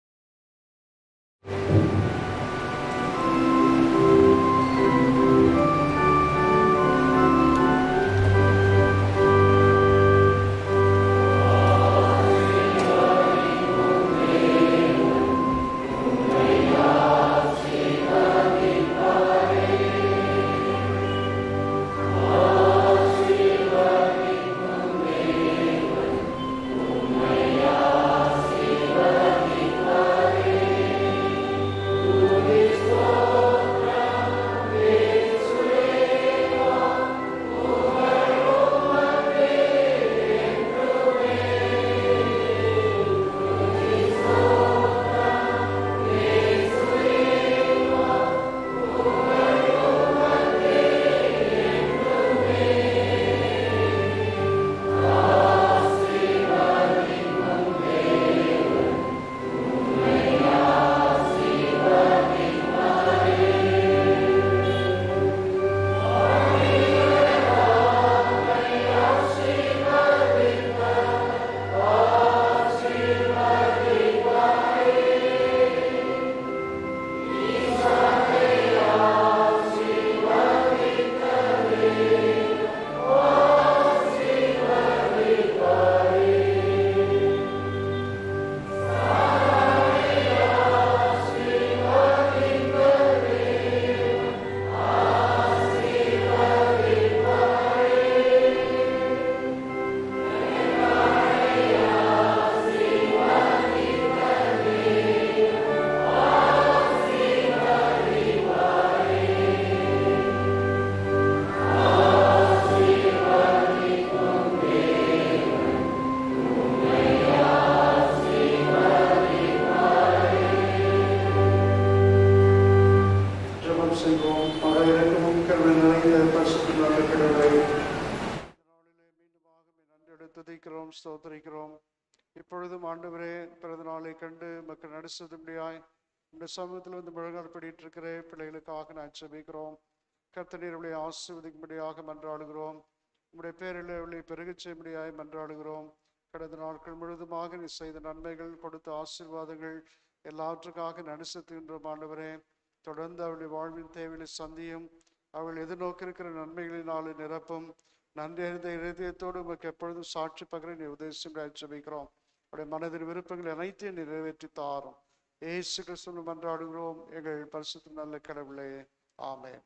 ஜெபம் செய்வோம் மக இறக்கமும் கருணை நிறைந்த பரிசுத்த நல்ல கடவுளை இந்த நாளிலே மீண்டுமாக உம்மை நன்றியோடு துதிக்கிறோம் ஸ்தோத்திரிக்கிறோம் இப்பொழுதும் ஆண்டவரே பிறந்த நாளை கண்டு மக்கள் நடிசதும்படியாய் இந்த சமூகத்தில் வந்து முழங்கால் படிட்டு இருக்கிற பிள்ளைகளுக்காக நான் செபிக்கிறோம் கர்த்தநீர் உடைய ஆசிர்வதிக்கும்படியாக மன்றாடுகிறோம் உம்முடைய பேரில் உள்ள பெருகச் செய்யும்படியாய் மன்றாடுகிறோம் கடந்த நாட்கள் முழுதுமாக நீ செய்த நன்மைகள் கொடுத்த ஆசீர்வாதங்கள் எல்லாவற்றுக்காக நடிசத்துகின்றோம் ஆண்டவரே தொடர்ந்து அவளுடைய வாழ்வின் தேவையை சந்தியும் அவள் எதிர்நோக்கியிருக்கிற நன்மைகளினாலே நிரப்பும் நன்றி அறிந்த இருதயத்தோடு உமக்கு எப்பொழுதும் சாட்சி பகர நீ உதேசம் ஜெபிக்கிறோம் அவருடைய மனதின் விருப்பங்கள் அனைத்தையும் நிறைவேற்றி தாரும் ஏசு கிறிஸ்துவ மன்றாடுகிறோம் எங்கள் பரிசுத்த நல்ல கடவுளே ஆமென்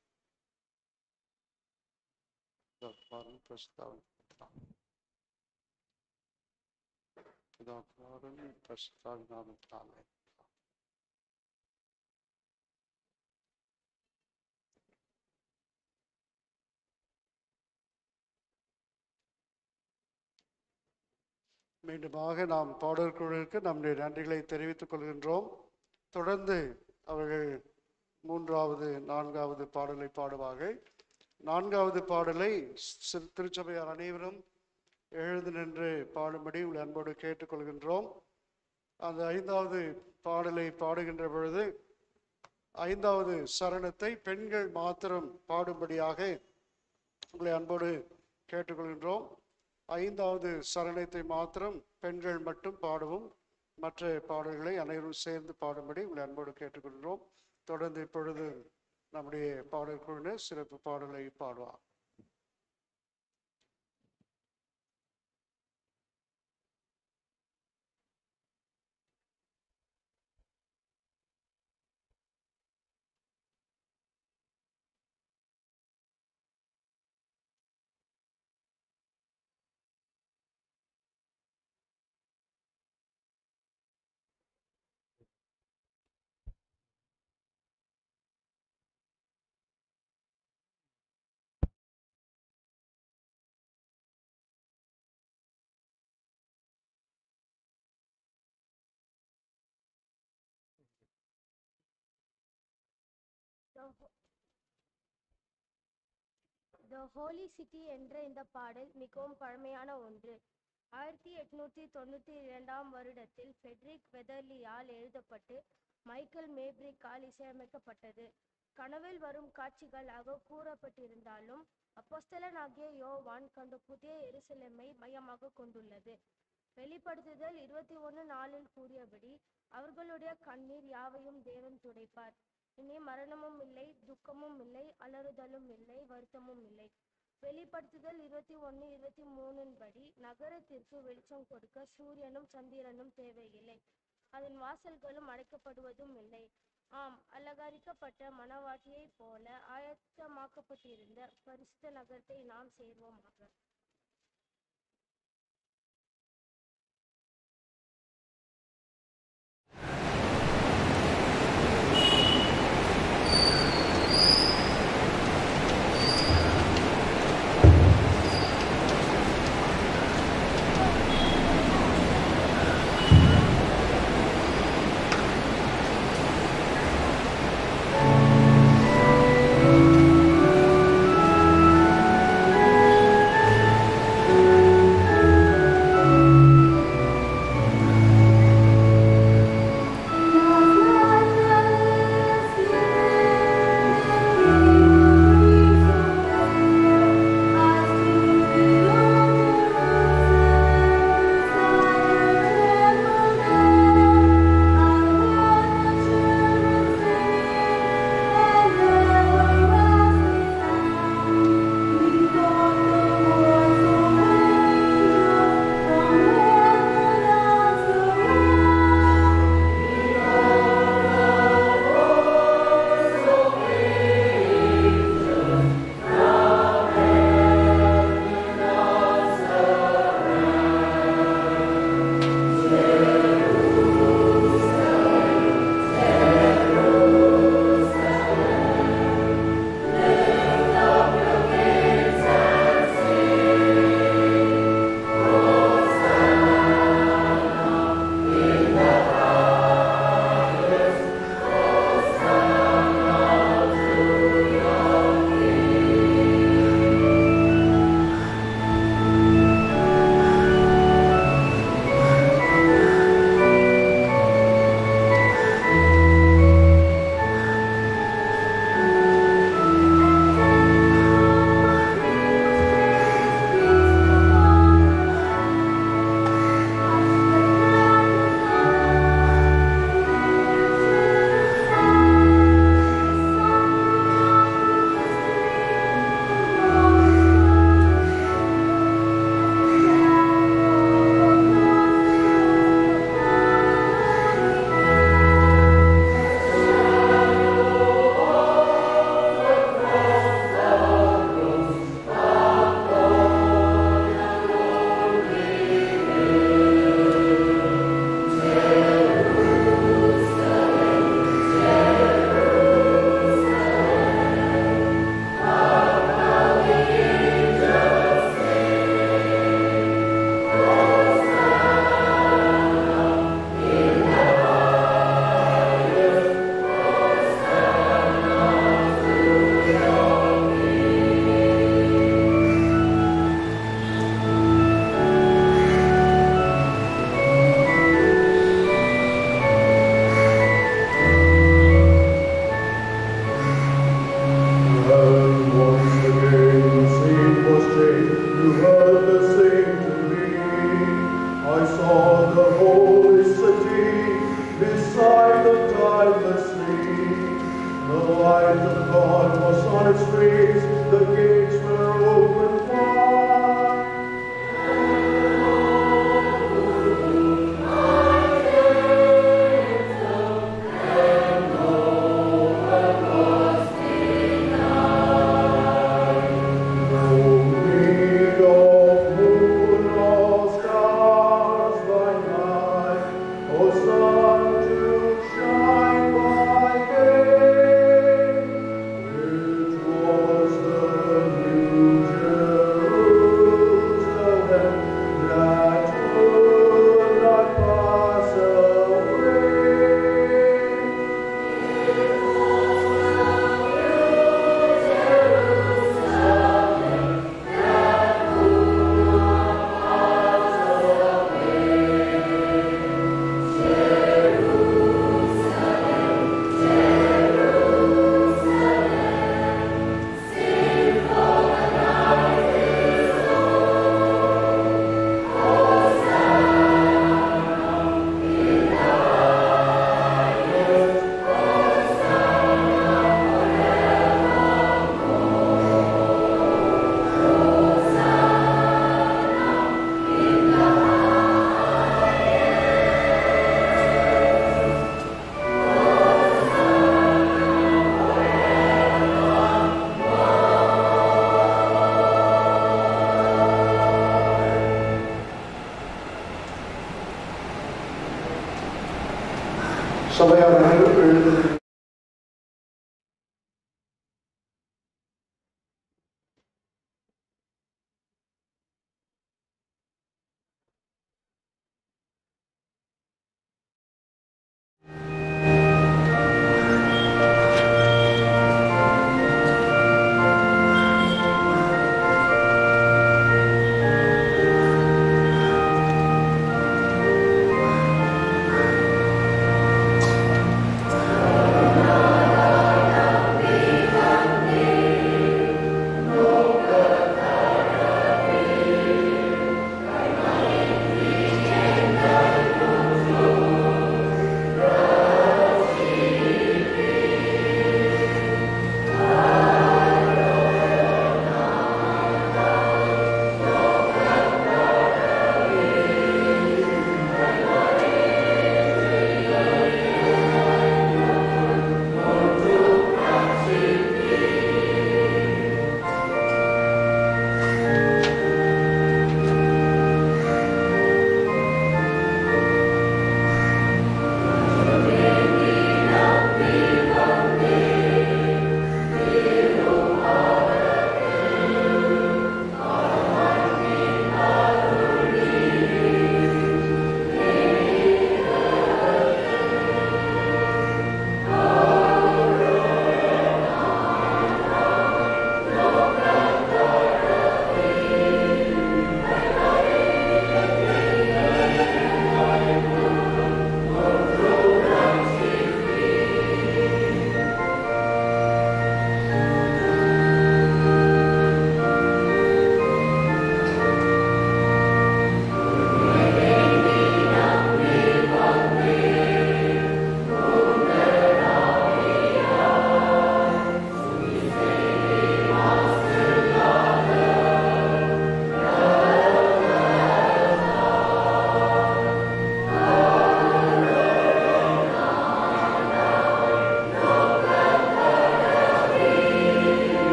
இதோ பாருங்க, பிரஸ்தாவனை. இதோ பாருங்க, பிரஸ்தாவனாலே. மீண்டுமாக நாம் பாடற்குழுவிற்கு நம்முடைய நன்றிகளை தெரிவித்துக் கொள்கின்றோம் தொடர்ந்து அவர்கள் மூன்றாவது நான்காவது பாடலை பாடுவார்கள் நான்காவது பாடலை சி- திருச்சபையார் அனைவரும் எழுந்து நின்று பாடும்படி உங்களை அன்போடு கேட்டுக்கொள்கின்றோம் அந்த ஐந்தாவது பாடலை பாடுகின்ற பொழுது ஐந்தாவது சரணத்தை பெண்கள் மாத்திரம் பாடும்படியாக உங்களை அன்போடு கேட்டுக்கொள்கின்றோம் ஐந்தாவது சரணத்தை மாத்திரம் பெண்கள் மட்டும் பாடவும் மற்ற பாடல்களை அனைவரும் சேர்ந்து பாடும்படி உங்களை அன்போடு கேட்டுக்கொள்கிறோம் தொடர்ந்து இப்பொழுது நம்முடைய பாடல் குழுவினர் சிறப்பு பாடலை பாடுவார் த ஹோலி சிட்டி என்ற இந்த பாடல் மிகவும் பழமையான ஒன்று ஆயிரத்தி எட்நூத்தி தொண்ணூத்தி இரண்டாம் வருடத்தில் ஃபெட்ரிக் வெதர்லியால் எழுதப்பட்டு மைக்கேல் மேப்ரிக்கால் இசையமைக்கப்பட்டது கனவில் வரும் காட்சிகளாக கூறப்பட்டிருந்தாலும் அப்போஸ்தலனாகிய யோவான் கண்ட புதிய எருசலேமை மையமாக கொண்டுள்ளது வெளிப்படுத்துதல் இருபத்தி ஒன்று நாளில் கூறியபடி அவர்களுடைய கண்ணீர் யாவையும் தேவன் துடைப்பார் இனி மரணமும் இல்லை துக்கமும் இல்லை அலறுதலும் இல்லை வருத்தமும் இல்லை வெளிப்படுத்துதல் இருபத்தி ஒன்று இருபத்தி மூணின் படி நகரத்திற்கு வெளிச்சம் கொடுக்க சூரியனும் சந்திரனும் தேவையில்லை அதன் வாசல்களும் அடைக்கப்படுவதும் இல்லை ஆம் அலங்கரிக்கப்பட்ட மணவாட்டியைப் போல ஆயத்தமாக்கப்பட்டிருந்த பரிசுத்த நகரத்தை நாம் சேர்வோமாக And once again the scene was changed. You heard the sing to me. I saw the holy city beside the timeless sea. The light of God was on its streets. The gates were open wide. No need of moon or stars by night, or sun to shine by day. It was the சபையார் அனைவரும் எழுந்து Thank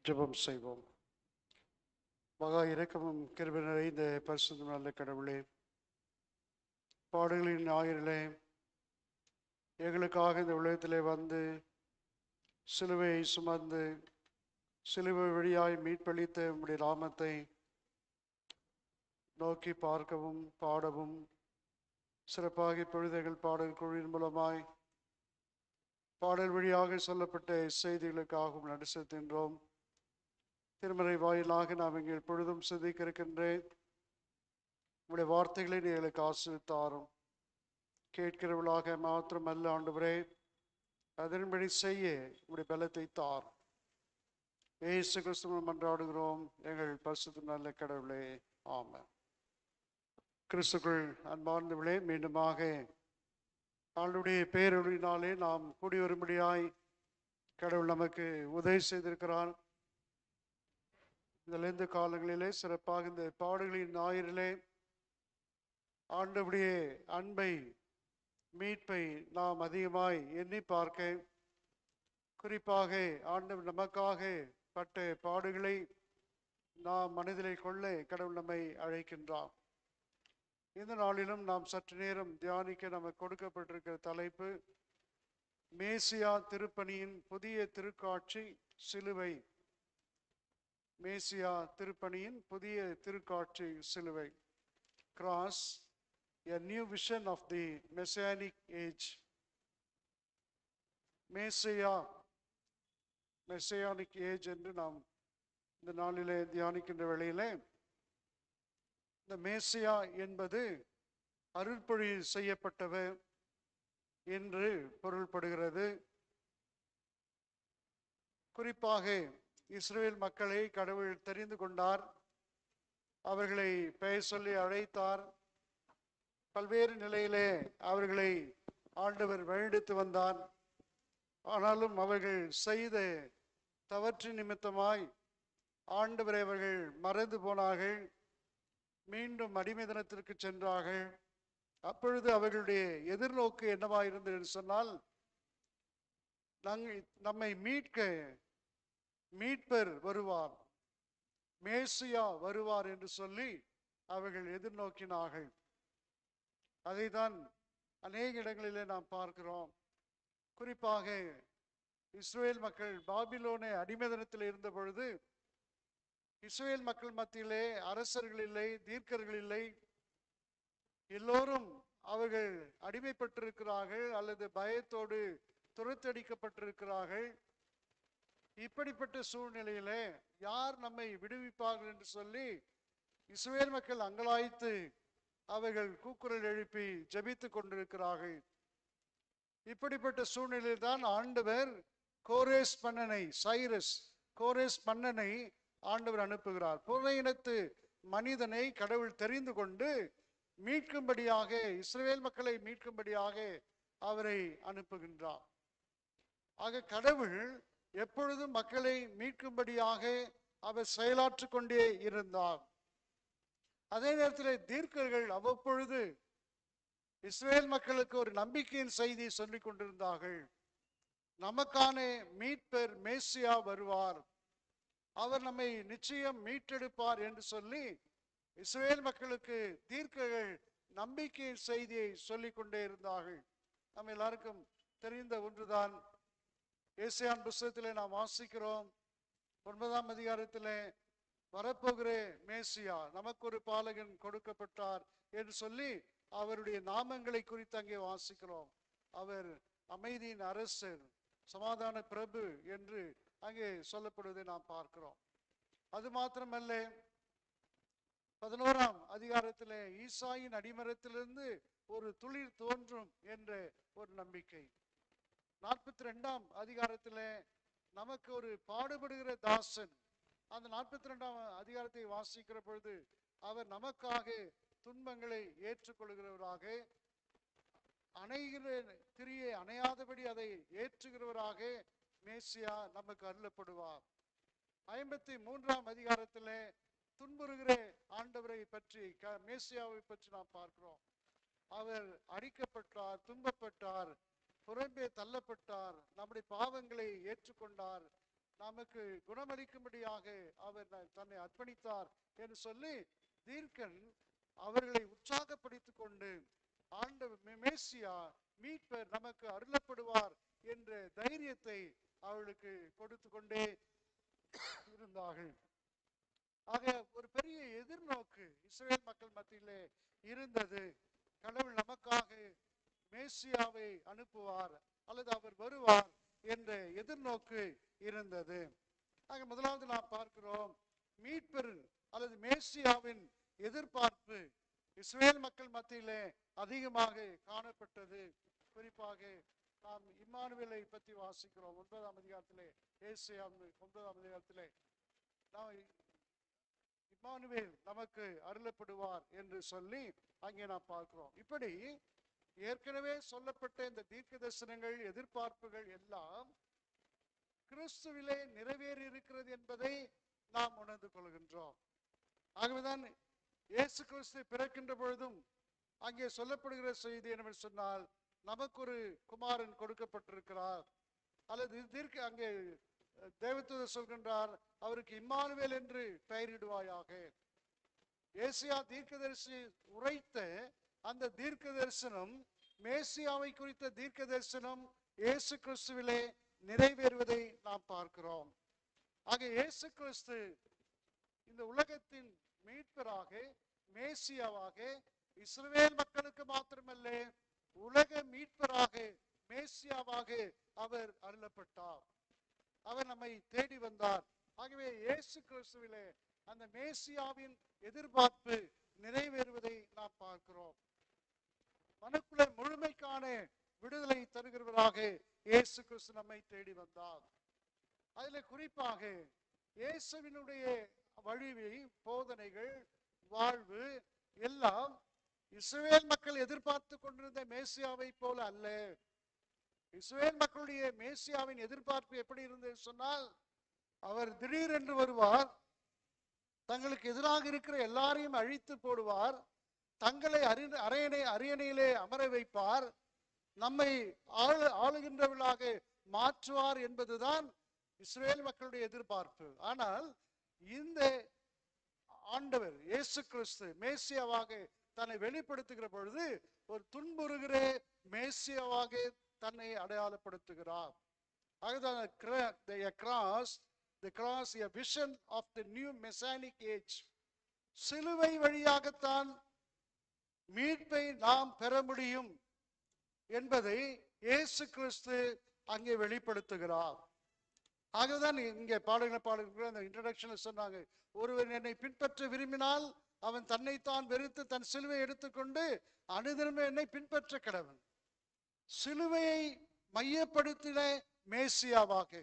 ஜெபம் செய்வோம் மகா இரக்கமும் கிருபை நிறைந்த பரிசுத்த நல்ல கடவுளே பாடுகளின் ஞாயிறிலே எங்களுக்காக இந்த உலகத்திலே வந்து சிலுவையை சுமந்து சிலுவை வழியாய் மீட்பளித்த உம்முடைய நாமத்தை நோக்கி பார்க்கவும் பாடவும் சிறப்பாக பொழுதைகள் பாடல் குழுவின் மூலமாய் பாடல் வழியாக சொல்லப்பட்ட செய்திகளுக்காகவும் நடிசத்தின்றோம் திருமறை வாயிலாக நாம் இங்கே பொழுதும் சிந்திக்க இருக்கின்றேன் உங்களுடைய வார்த்தைகளை எங்களுக்கு ஆசிரித்தாரும் கேட்கிறவர்களாக மாத்திரமல்ல ஆண்டவரே அதன்படி செய்ய உங்களுடைய பலத்தை தார் ஏசு கிறிஸ்துவ மன்றாடுகிறோம் எங்கள் பரிசுத்த நல்ல கடவுளே ஆமென் கிறிஸ்துக்குள் அன்பார்ந்தவர்களே மீண்டுமாக ஆளுடைய பேரொழினாலே நாம் கூடி வரும்படியாய் கடவுள் நமக்கு உதவி செய்திருக்கிறார் இதிலிருந்து காலங்களிலே சிறப்பாக இந்த பாடுகளின் ஞாயிறிலே ஆண்டவுடைய அன்பை மீட்பை நாம் அதிகமாய் எண்ணி பார்க்க குறிப்பாக ஆண்டவர் நமக்காக பட்ட பாடுகளை நாம் மனதிலே கொள்ள கடவுள் நம்மை அழைக்கின்றார் இந்த நாளிலும் நாம் சற்று நேரம் தியானிக்க நமக்கு கொடுக்கப்பட்டிருக்கிற தலைப்பு மேசியா திருப்பணியின் புதிய திருக்காட்சி சிலுவை மேசியா திருப்பணியின் புதிய திருக்காட்சி சிலுவை cross a new vision of the messianic age மேசியா மெசையானிக் ஏஜ் என்று நாம் இந்த நாளிலே தியானிக்கின்ற வேளையிலே இந்த மேசியா என்பது அருள்பொழி செய்யப்பட்டவர் என்று பொருள்படுகிறது குறிப்பாக இஸ்ரேல் மக்களை கடவுள் தெரிந்து கொண்டார் அவர்களை பெயர் சொல்லி அழைத்தார் பல்வேறு நிலையிலே அவர்களை ஆண்டவர் வழிநடத்தி வந்தார் ஆனாலும் அவர்கள் செய்த தவற்று நிமித்தமாய் ஆண்டவரை அவர்கள் மறந்து போனார்கள் மீண்டும் அடிமை தினத்திற்கு சென்றார்கள் அப்பொழுது அவர்களுடைய எதிர்நோக்கு என்னவாக இருந்தது என்று சொன்னால் நங் நம்மை மீட்க மீட்பர் வருவார் மேசியா வருவார் என்று சொல்லி அவர்கள் எதிர்நோக்கினார்கள் அதைதான் அநேக இடங்களிலே நாம் பார்க்கிறோம் குறிப்பாக இஸ்ரேல் மக்கள் பாபிலோனை அடிமைதனத்தில் இருந்த பொழுது இஸ்ரேல் மக்கள் மத்தியிலே அரசர்கள் இல்லை தீர்க்கர்கள் இல்லை எல்லோரும் அவர்கள் அடிமைப்பட்டிருக்கிறார்கள் அல்லது பயத்தோடு துரத்தடிக்கப்பட்டிருக்கிறார்கள் இப்படிப்பட்ட சூழ்நிலையிலே யார் நம்மை விடுவிப்பார்கள் என்று சொல்லி இஸ்ரேல் மக்கள் அங்கலாய்த்து அவர்கள் கூக்குரல் எழுப்பி ஜெபித்துக் கொண்டிருக்கிறார்கள் இப்படிப்பட்ட சூழ்நிலையில் தான் ஆண்டவர் கோரேஸ் மன்னனை சைரஸ் கோரேஸ் மன்னனை ஆண்டவர் அனுப்புகிறார் புற இனத்து மனிதனை கடவுள் தெரிந்து கொண்டு மீட்கும்படியாக இஸ்ரேல் மக்களை மீட்கும்படியாக அவரை அனுப்புகின்றார் ஆக கடவுள் எப்பொழுதும் மக்களை மீட்கும்படியாக அவர் செயலாற்றிக் கொண்டே இருந்தார் அதே நேரத்தில் தீர்க்கர்கள் அவ்வப்பொழுது இஸ்ரேல் மக்களுக்கு ஒரு நம்பிக்கையின் செய்தி சொல்லிக் கொண்டிருந்தார்கள் நமக்கான மீட்பர் மேசியா வருவார் அவர் நம்மை நிச்சயம் மீட்டெடுப்பார் என்று சொல்லி இஸ்ரேல் மக்களுக்கு தீர்க்கர்கள் நம்பிக்கையின் செய்தியை சொல்லிக் கொண்டே இருந்தார்கள் நம்ம எல்லாருக்கும் தெரிந்த ஒன்றுதான் ஏசியான் புஸ்தகத்திலே நாம் வாசிக்கிறோம் ஒன்பதாம் அதிகாரத்திலே வரப்போகிற மேசியா நமக்கு ஒரு பாலகன் கொடுக்கப்பட்டார் என்று சொல்லி அவருடைய நாமங்களை குறித்து அங்கே வாசிக்கிறோம் அவர் அமைதியின் அரசர் சமாதான பிரபு என்று அங்கே சொல்லப்படுவதை நாம் பார்க்கிறோம் அது மாத்திரமல்ல பதினோராம் அதிகாரத்திலே ஈசாயின் அடிமரத்திலிருந்து ஒரு துளிர் தோன்றும் என்ற ஒரு நம்பிக்கை நாற்பத்தி ரெண்டாம் அதிகாரத்திலே நமக்கு ஒரு பாடுபடுகிற தாசன் அந்த நாற்பத்தி ரெண்டாம் அதிகாரத்தை வாசிக்கிற பொழுது அவர் நமக்காக துன்பங்களை ஏற்றுக்கொள்கிறவராக அணைகிற திரியை அணையாதபடி அதை ஏற்றுகிறவராக மேசியா நமக்கு அருளப்படுவார் ஐம்பத்தி மூன்றாம் அதிகாரத்திலே துன்புறுகிற ஆண்டவரை பற்றி க மேசியாவை பற்றி நாம் பார்க்கிறோம் அவர் அடிக்கப்பட்டார் துன்பப்பட்டார் புறம்பே தள்ளப்பட்டார் நம்முடைய பாவங்களை ஏற்றுக்கொண்டார் நமக்கு குணமளிக்கும்படியாக அவர் த- தன்னை அர்ப்பணித்தார் என்று சொல்லி தீர்க்கன் அவர்களை உற்சாகப்படுத்திக் கொண்டு ஆண்டவர் மே- மேசியா மீட்பர் நமக்கு அருளப்படுவார் என்ற தைரியத்தை அவர்களுக்கு கொடுத்து கொண்டே இருந்தார்கள் ஆக ஒரு பெரிய எதிர்நோக்கு இஸ்ரேல் மக்கள் மத்தியிலே இருந்தது கடவுள் நமக்காக மேசியாவை அனுப்புவார் அல்லது அவர் வருவார் என்ற எதிர்நோக்கு இருந்தது ஆக முதலாவது நாம் பார்க்கிறோம் மீட்பர் அல்லது மேசியாவின் எதிர்பார்ப்பு இஸ்ரேல் மக்கள் மத்தியிலே அதிகமாக காணப்பட்டது குறிப்பாக நாம் இம்மானுவேலை பற்றி வாசிக்கிறோம் ஒன்பதாம் அதிகாரத்திலே ஏசியா ஒன்பதாம் அதிகாரத்திலே நாம் இம்மானுவேல் நமக்கு அருளப்படுவார் என்று சொல்லி அங்கே நாம் பார்க்கிறோம் இப்படி ஏற்கனவே சொல்லப்பட்ட இந்த தீர்க்க தரிசனங்கள் எதிர்பார்ப்புகள் எல்லாம் கிறிஸ்துவிலே நிறைவேறி இருக்கிறது என்பதை நாம் உணர்ந்து கொள்கின்றோம் ஆகவேதான் இயேசு கிறிஸ்து பிறக்கின்ற பொழுதும் அங்கே சொல்லப்படுகிற செய்தி என்னவென்று சொன்னால் நமக்கு ஒரு குமாரன் கொடுக்கப்பட்டிருக்கிறார் அல்லது தீர்க்க அங்கே அஹ், தேவதூதர் சொல்கின்றார் அவருக்கு இம்மானுவேல் என்று பெயரிடுவாயாக ஏசியா தீர்க்கதரிசி உரைத்த அந்த தீர்க்க தரிசனம் மேசியாவை குறித்த தீர்க்க தரிசனம் இயேசு கிறிஸ்துவிலே நிறைவேறுவதை நாம் பார்க்கிறோம் ஆக இயேசு கிறிஸ்து இந்த உலகத்தின் மீட்பராக மேசியாவாக இஸ்ரவேல் மக்களுக்கு மாத்திரமல்ல உலக மீட்பராக மேசியாவாக அவர் அருளப்பட்டார் அவர் நம்மை தேடி வந்தார் ஆகவே இயேசு கிறிஸ்துவிலே அந்த மேசியாவின் எதிர்பார்ப்பு நிறைவேறுவதை நாம் பார்க்கிறோம் மனுக்குள்ள முழுமைக்கான விடுதலை தருகிறவராக இயேசு கிறிஸ்து நம்மை தேடி வந்தார் அதில் குறிப்பாக இயேசுவினுடைய வழிவை போதனைகள் வாழ்வு எல்லாம் இஸ்ரவேல் மக்கள் எதிர்பார்த்து கொண்டிருந்த மேசியாவை போல அல்ல இஸ்ரவேல் மக்களுடைய மேசியாவின் எதிர்பார்ப்பு எப்படி இருந்தது சொன்னால் அவர் திடீரென்று வருவார் தங்களுக்கு எதிராக இருக்கிற எல்லாரையும் அழித்து போடுவார் தங்களை அறி அரையணை அரியணையிலே அமர வைப்பார் நம்மை ஆளு ஆளுகின்றவர்களாக மாற்றுவார் என்பதுதான் இஸ்ரேல் மக்களுடைய எதிர்பார்ப்பு ஆனால் இந்த ஆண்டவர் இயேசு கிறிஸ்து மேசியாவாக தன்னை வெளிப்படுத்துகிற பொழுது ஒரு துன்புறுகிற மேசியாவாக தன்னை அடையாளப்படுத்துகிறார் அதுதான் cra- the a cross the cross a vision of the new messianic age சிலுவை வழியாகத்தான் மீட்பை நாம் பெற முடியும் என்பதை இயேசு கிறிஸ்து அங்கே வெளிப்படுத்துகிறார் ஆகதான் இங்கே பாடுகிற பாடுகிற அந்த இன்ட்ரடக்ஷன்ல சொன்னாங்க ஒருவன் என்னை பின்பற்ற விரும்பினால் அவன் தன்னைத்தான் வெறுத்து தன் சிலுவை எடுத்துக்கொண்டு அனுதினமே என்னை பின்பற்ற கடவன் சிலுவையை மையப்படுத்தின மேசியாவாக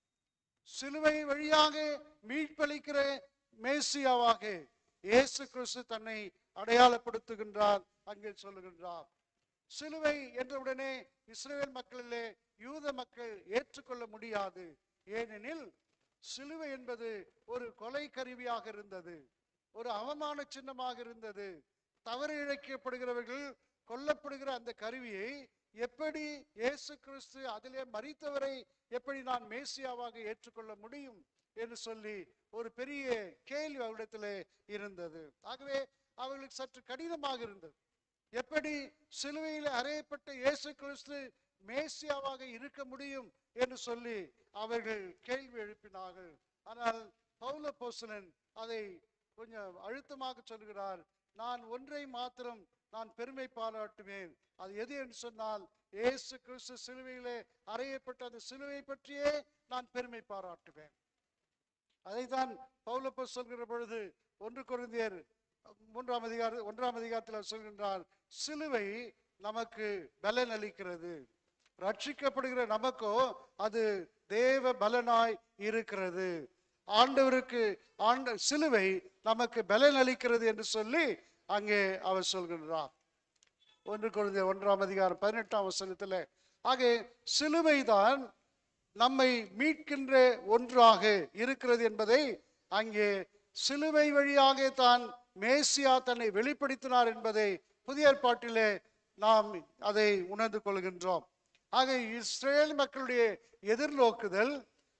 சிலுவை வழியாக மீட்பளிக்கிற மேசியாவாக இயேசு கிறிஸ்து தன்னை அடையாளப்படுத்துகின்றார் அங்கே சொல்லுகின்றார் சிலுவை என்றவுடனே இஸ்ரேல் மக்களிலே யூத மக்கள் ஏற்றுக்கொள்ள முடியாது ஏனெனில் சிலுவை என்பது ஒரு கொலை கருவியாக இருந்தது ஒரு அவமான சின்னமாக இருந்தது தவறு இழைக்கப்படுகிறவர்கள் கொல்லப்படுகிற அந்த கருவியை எப்படி இயேசு கிறிஸ்து அதிலே மறித்தவரை எப்படி நான் மேசியாவாக ஏற்றுக்கொள்ள முடியும் என்று சொல்லி ஒரு பெரிய கேள்வி அவரிடத்திலே இருந்தது ஆகவே அவர்களுக்கு சற்று கடினமாக இருந்தது எப்படி சிலுவையில் அறையப்பட்ட இயேசு கிறிஸ்து மேசியாவாக இருக்க முடியும் என்று சொல்லி அவர்கள் கேள்வி எழுப்பினார்கள் ஆனால் பவுல போசலன் அதை கொஞ்சம் அழுத்தமாக சொல்கிறார் நான் ஒன்றை மாத்திரம் நான் பெருமை பாராட்டுவேன் அது எது என்று சொன்னால் இயேசு கிறிஸ்து சிலுவையிலே அறையப்பட்ட அந்த சிலுவை பற்றியே நான் பெருமை பாராட்டுவேன் அதைத்தான் பவுலப்போ சொல்கிற பொழுது ஒன்று குருந்தியர் மூன்றாம் அதிகார ஒன்றாம் அதிகாரத்தில் சொல்கின்றார் சிலுவை நமக்கு பலன் அளிக்கிறது ரட்சிக்கப்படுகிற நமக்கோ அது தேவ பலனாய் இருக்கிறது ஆண்டவருக்கு ஆண்ட சிலுவை நமக்கு பலன் அளிக்கிறது என்று சொல்லி அங்கே அவர் சொல்கின்றார் ஒன்று குழந்தை ஒன்றாம் அதிகாரம் பதினெட்டாம் வசனத்தில் ஆக சிலுவைதான் நம்மை மீட்கின்ற ஒன்றாக இருக்கிறது என்பதை அங்கே சிலுவை வழியாக தான் மேசியா தன்னை வெளிப்படுத்தினார் என்பதை புதிய ஏற்பாட்டிலே நாம் அதை உணர்ந்து கொள்கின்றோம் ஆக இஸ்ரேல் மக்களுடைய எதிர்நோக்குதல்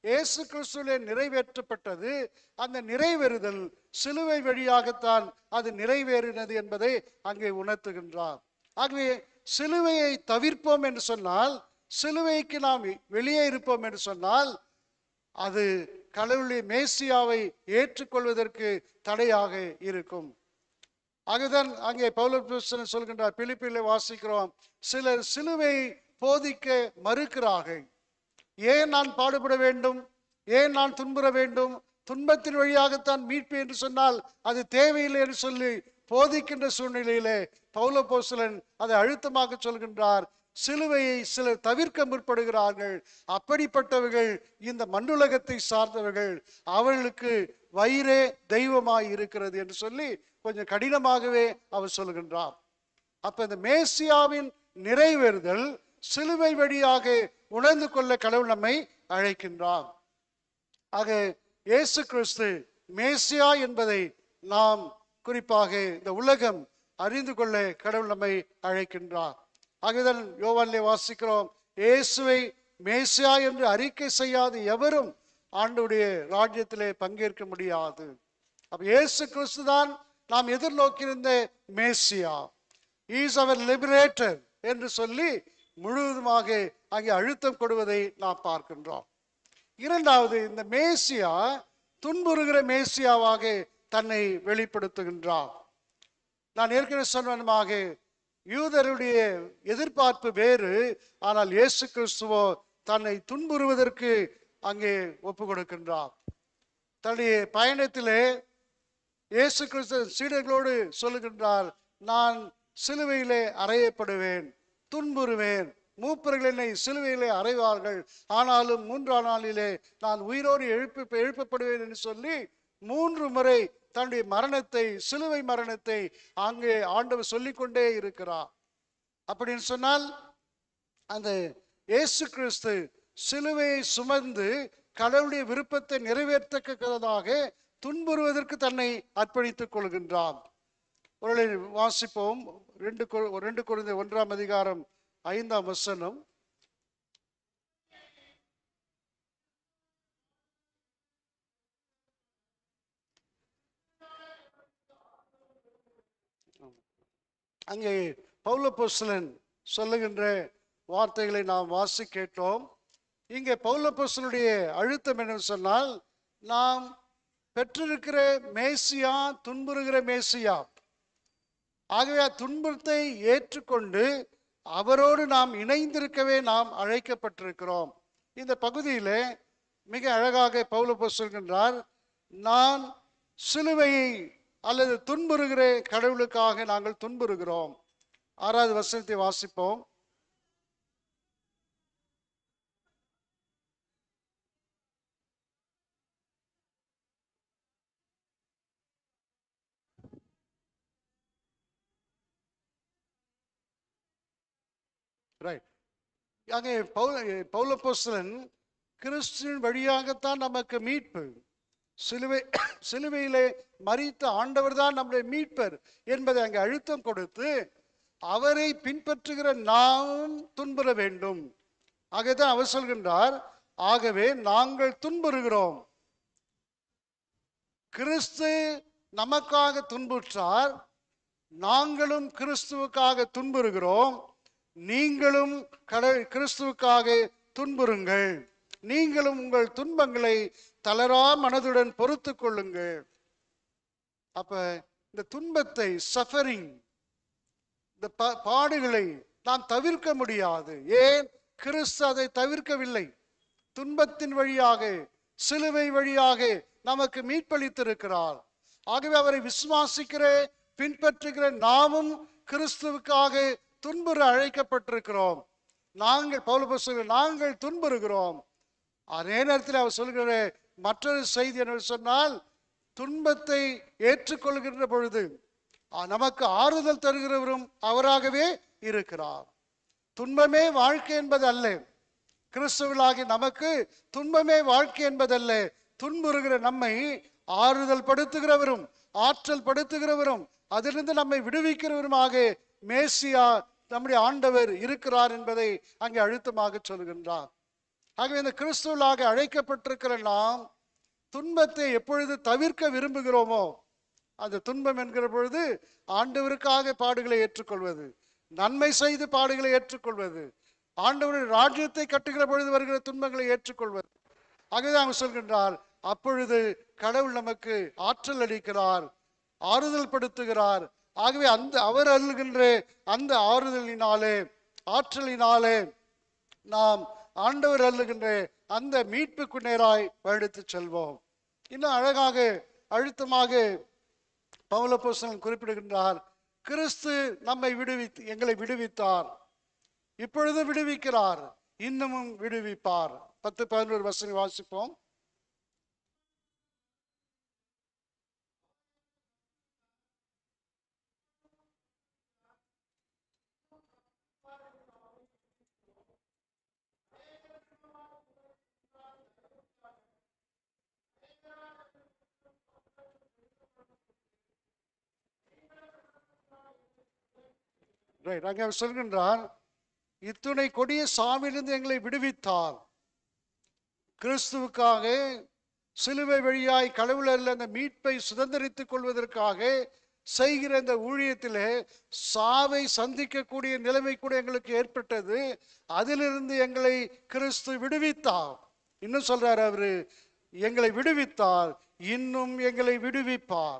இயேசு கிறிஸ்துவிலே நிறைவேற்றப்பட்டது அந்த நிறைவேறுதல் சிலுவை வழியாகத்தான் அது நிறைவேறினது என்பதை அங்கே உணர்த்துகின்றார் ஆகவே சிலுவையை தவிர்ப்போம் என்று சொன்னால் சிலுவைக்கு நாம் வெளியே இருப்போம் என்று சொன்னால் அது கடவுளுடைய மேசியாவை ஏற்றுக்கொள்வதற்கு தடையாக இருக்கும் ஆகதான் அங்கே பௌலபுஸ்தன் சொல்கின்றார் பிலிப்பிலே வாசிக்கிறோம் சிலர் சிலுவை போதிக்க மறுக்கிறார்கள் ஏன் நான் பாடுபட வேண்டும் ஏன் நான் துன்புற வேண்டும் துன்பத்தின் வழியாகத்தான் மீட்பு என்று சொன்னால் அது தேவையில்லை என்று சொல்லி போதிக்கின்ற சூழ்நிலையிலே பௌலபோஸ்தலன் அதை அழுத்தமாக சொல்கின்றார் சிலுவையை சிலர் தவிர்க்க முற்படுகிறார்கள் அப்படிப்பட்டவர்கள் இந்த மண்ணுலகத்தை சார்ந்தவர்கள் அவர்களுக்கு வயிறே தெய்வமாய் இருக்கிறது என்று சொல்லி கொஞ்சம் கடினமாகவே அவர் சொல்கின்றார் அப்ப இந்த மேசியாவின் நிறைவேறுதல் சிலுவை வழியாக உணர்ந்து கொள்ள கடவுள் நம்மை அழைக்கின்றார் ஆக இயேசு கிறிஸ்து மேசியா என்பதை நாம் குறிப்பாக இந்த உலகம் அறிந்து கொள்ள கடவுள் நம்மை அழைக்கின்றார் ஆகதான் யோவானிலே வாசிக்கிறோம் இயேசுவை மேசியா என்று அறிக்கை செய்யாத எவரும் ஆண்டுடைய ராஜ்யத்திலே பங்கேற்க முடியாது அப்ப இயேசு கிறிஸ்து தான் நாம் எதிர்நோக்கியிருந்த மேசியா இஸ் அவர் லிபரேட்டர் என்று சொல்லி முழுவதுமாக அங்கே அழுத்தம் கொடுவதை நாம் பார்க்கின்றோம் இரண்டாவது இந்த மேசியா துன்புறுகிற மேசியாவாக தன்னை வெளிப்படுத்துகின்றார் நான் ஏற்கனவே சொன்னமாக யூதருடைய எதிர்பார்ப்பு வேறு ஆனால் இயேசு கிறிஸ்துவோ தன்னை துன்புறுவதற்கு அங்கே ஒப்பு கொடுக்கின்றார் தன்னுடைய பயணத்திலே இயேசு கிறிஸ்து சீடர்களோடு சொல்லுகின்றார் நான் சிலுவையிலே அறையப்படுவேன் துன்புறுவேன் மூப்பர்கள் என்னை சிலுவையிலே அறைவார்கள் ஆனாலும் மூன்றாம் நாளிலே நான் உயிரோடு எழுப்பி எழுப்பப்படுவேன் என்று சொல்லி மூன்று முறை தன்னுடைய மரணத்தை சிலுவை மரணத்தை அங்கே ஆண்டவர் சொல்லிக்கொண்டே இருக்கிறார் அப்படின்னு சொன்னால் அந்த இயேசு கிறிஸ்து சிலுவையை சுமந்து கடவுளுடைய விருப்பத்தை நிறைவேற்றத்தக்கதாக துன்புறுவதற்கு தன்னை அர்ப்பணித்துக் கொள்கின்றான் ஒரு வாசிப்போம் ரெண்டு கொ- ரெண்டு குழந்தை ஒன்றாம் அதிகாரம் ஐந்தாம் வசனம் அங்கே பௌலப்போஸ்தலன் சொல்லுகின்ற வார்த்தைகளை நாம் வாசி கேட்டோம் இங்கே பௌலப்போஸ்தலனுடைய அழுத்தம் என்னன்னு சொன்னால் நாம் பெற்றிருக்கிற மேசியா துன்புறுகிற மேசியா ஆகவே அத்துன்பத்தை ஏற்றுக்கொண்டு அவரோடு நாம் இணைந்திருக்கவே நாம் அழைக்கப்பட்டிருக்கிறோம் இந்த பகுதியிலே மிக அழகாக பவுலப்போ சொல்கின்றார் நான் சிலுவையை அல்லது துன்புறுகிற கடவுளுக்காக நாங்கள் துன்புறுகிறோம் ஆறாவது வசனத்தை வாசிப்போம் ரைட் அங்கே பவுல பௌலப்போஸ்தலன் கிறிஸ்துவின் வழியாகத்தான் நமக்கு மீட்பு சிலுவை சிலுவையிலே மறித்த ஆண்டவர் தான் நம்முடைய மீட்பர் என்பதை அங்கே அழுத்தம் கொடுத்து அவரை பின்பற்றுகிற நாம் துன்புற வேண்டும் ஆகத்தான் அவர் சொல்கின்றார் ஆகவே நாங்கள் துன்புறுகிறோம் கிறிஸ்து நமக்காக துன்புற்றார் நாங்களும் கிறிஸ்துவுக்காக துன்புறுகிறோம் நீங்களும் கட கிறிஸ்துவுக்காக துன்புறுங்கள் நீங்களும் உங்கள் துன்பங்களை தளரா மனதுடன் பொறுத்து கொள்ளுங்கள் அப்ப இந்த துன்பத்தை சஃபரிங் இந்த பா- பாடுகளை நாம் தவிர்க்க முடியாது ஏன் கிறிஸ்து அதை தவிர்க்கவில்லை துன்பத்தின் வழியாக சிலுவை வழியாக நமக்கு மீட்பளித்திருக்கிறார் ஆகவே அவரை விசுவாசிக்கிற பின்பற்றுகிற நாமும் கிறிஸ்துவுக்காக துன்புற அழைக்கப்பட்டிருக்கிறோம் நாங்கள் பவுல் சொல்கிற நாங்கள் துன்புறுகிறோம் அதே நேரத்தில் அவர் சொல்கிற மற்றொரு செய்தி என்ன சொன்னால் துன்பத்தை ஏற்றுக்கொள்கின்ற பொழுது அ- நமக்கு ஆறுதல் தருகிறவரும் அவராகவே இருக்கிறார் துன்பமே வாழ்க்கை என்பது அல்ல கிறிஸ்துவலாகி நமக்கு துன்பமே வாழ்க்கை என்பதல்ல துன்புறுகிற நம்மை ஆறுதல் படுத்துகிறவரும் ஆற்றல் படுத்துகிறவரும் அதிலிருந்து நம்மை விடுவிக்கிறவருமாக மேசியா நம்முடைய ஆண்டவர் இருக்கிறார் என்பதை அங்கே அழுத்தமாக சொல்கின்றார் ஆகவே இந்த கிறிஸ்துவலாக அழைக்கப்பட்டிருக்கிற நாம் துன்பத்தை எப்பொழுது தவிர்க்க விரும்புகிறோமோ அந்த துன்பம் என்கிற பொழுது ஆண்டவருக்காக பாடுகளை ஏற்றுக்கொள்வது நன்மை செய்து பாடுகளை ஏற்றுக்கொள்வது ஆண்டவரின் ராஜ்யத்தை கட்டுகிற பொழுது வருகிற துன்பங்களை ஏற்றுக்கொள்வது ஆகவே அவங்க சொல்கின்றார் அப்பொழுது கடவுள் நமக்கு ஆற்றல் அளிக்கிறார் ஆறுதல் படுத்துகிறார் ஆகவே அந்த அவர் அருள்கின்ற அந்த ஆறுதலினாலே ஆற்றலினாலே நாம் ஆண்டவர் அருளுகின்ற அந்த மீட்புக்கு நேராய் வழித்து செல்வோம் இன்னும் அழகாக அழுத்தமாக பவுலப்போஸ்தலன் குறிப்பிடுகின்றார் கிறிஸ்து நம்மை விடுவித்து எங்களை விடுவித்தார் இப்பொழுது விடுவிக்கிறார் இன்னமும் விடுவிப்பார் பத்து பதினோரு வசனம் வாசிப்போம் ரைட் அங்கே அவர் சொல்கின்றார் இத்துணை கொடிய சாமியிலிருந்து எங்களை விடுவித்தார் கிறிஸ்துவுக்காக சிலுவை வழியாய் கடவுளரில் அந்த மீட்பை சுதந்திரித்துக் கொள்வதற்காக செய்கிற இந்த ஊழியத்திலே சாவை சந்திக்கக்கூடிய நிலைமை கூட எங்களுக்கு ஏற்பட்டது அதிலிருந்து எங்களை கிறிஸ்து விடுவித்தார் இன்னும் சொல்றாரு அவரு எங்களை விடுவித்தார் இன்னும் எங்களை விடுவிப்பார்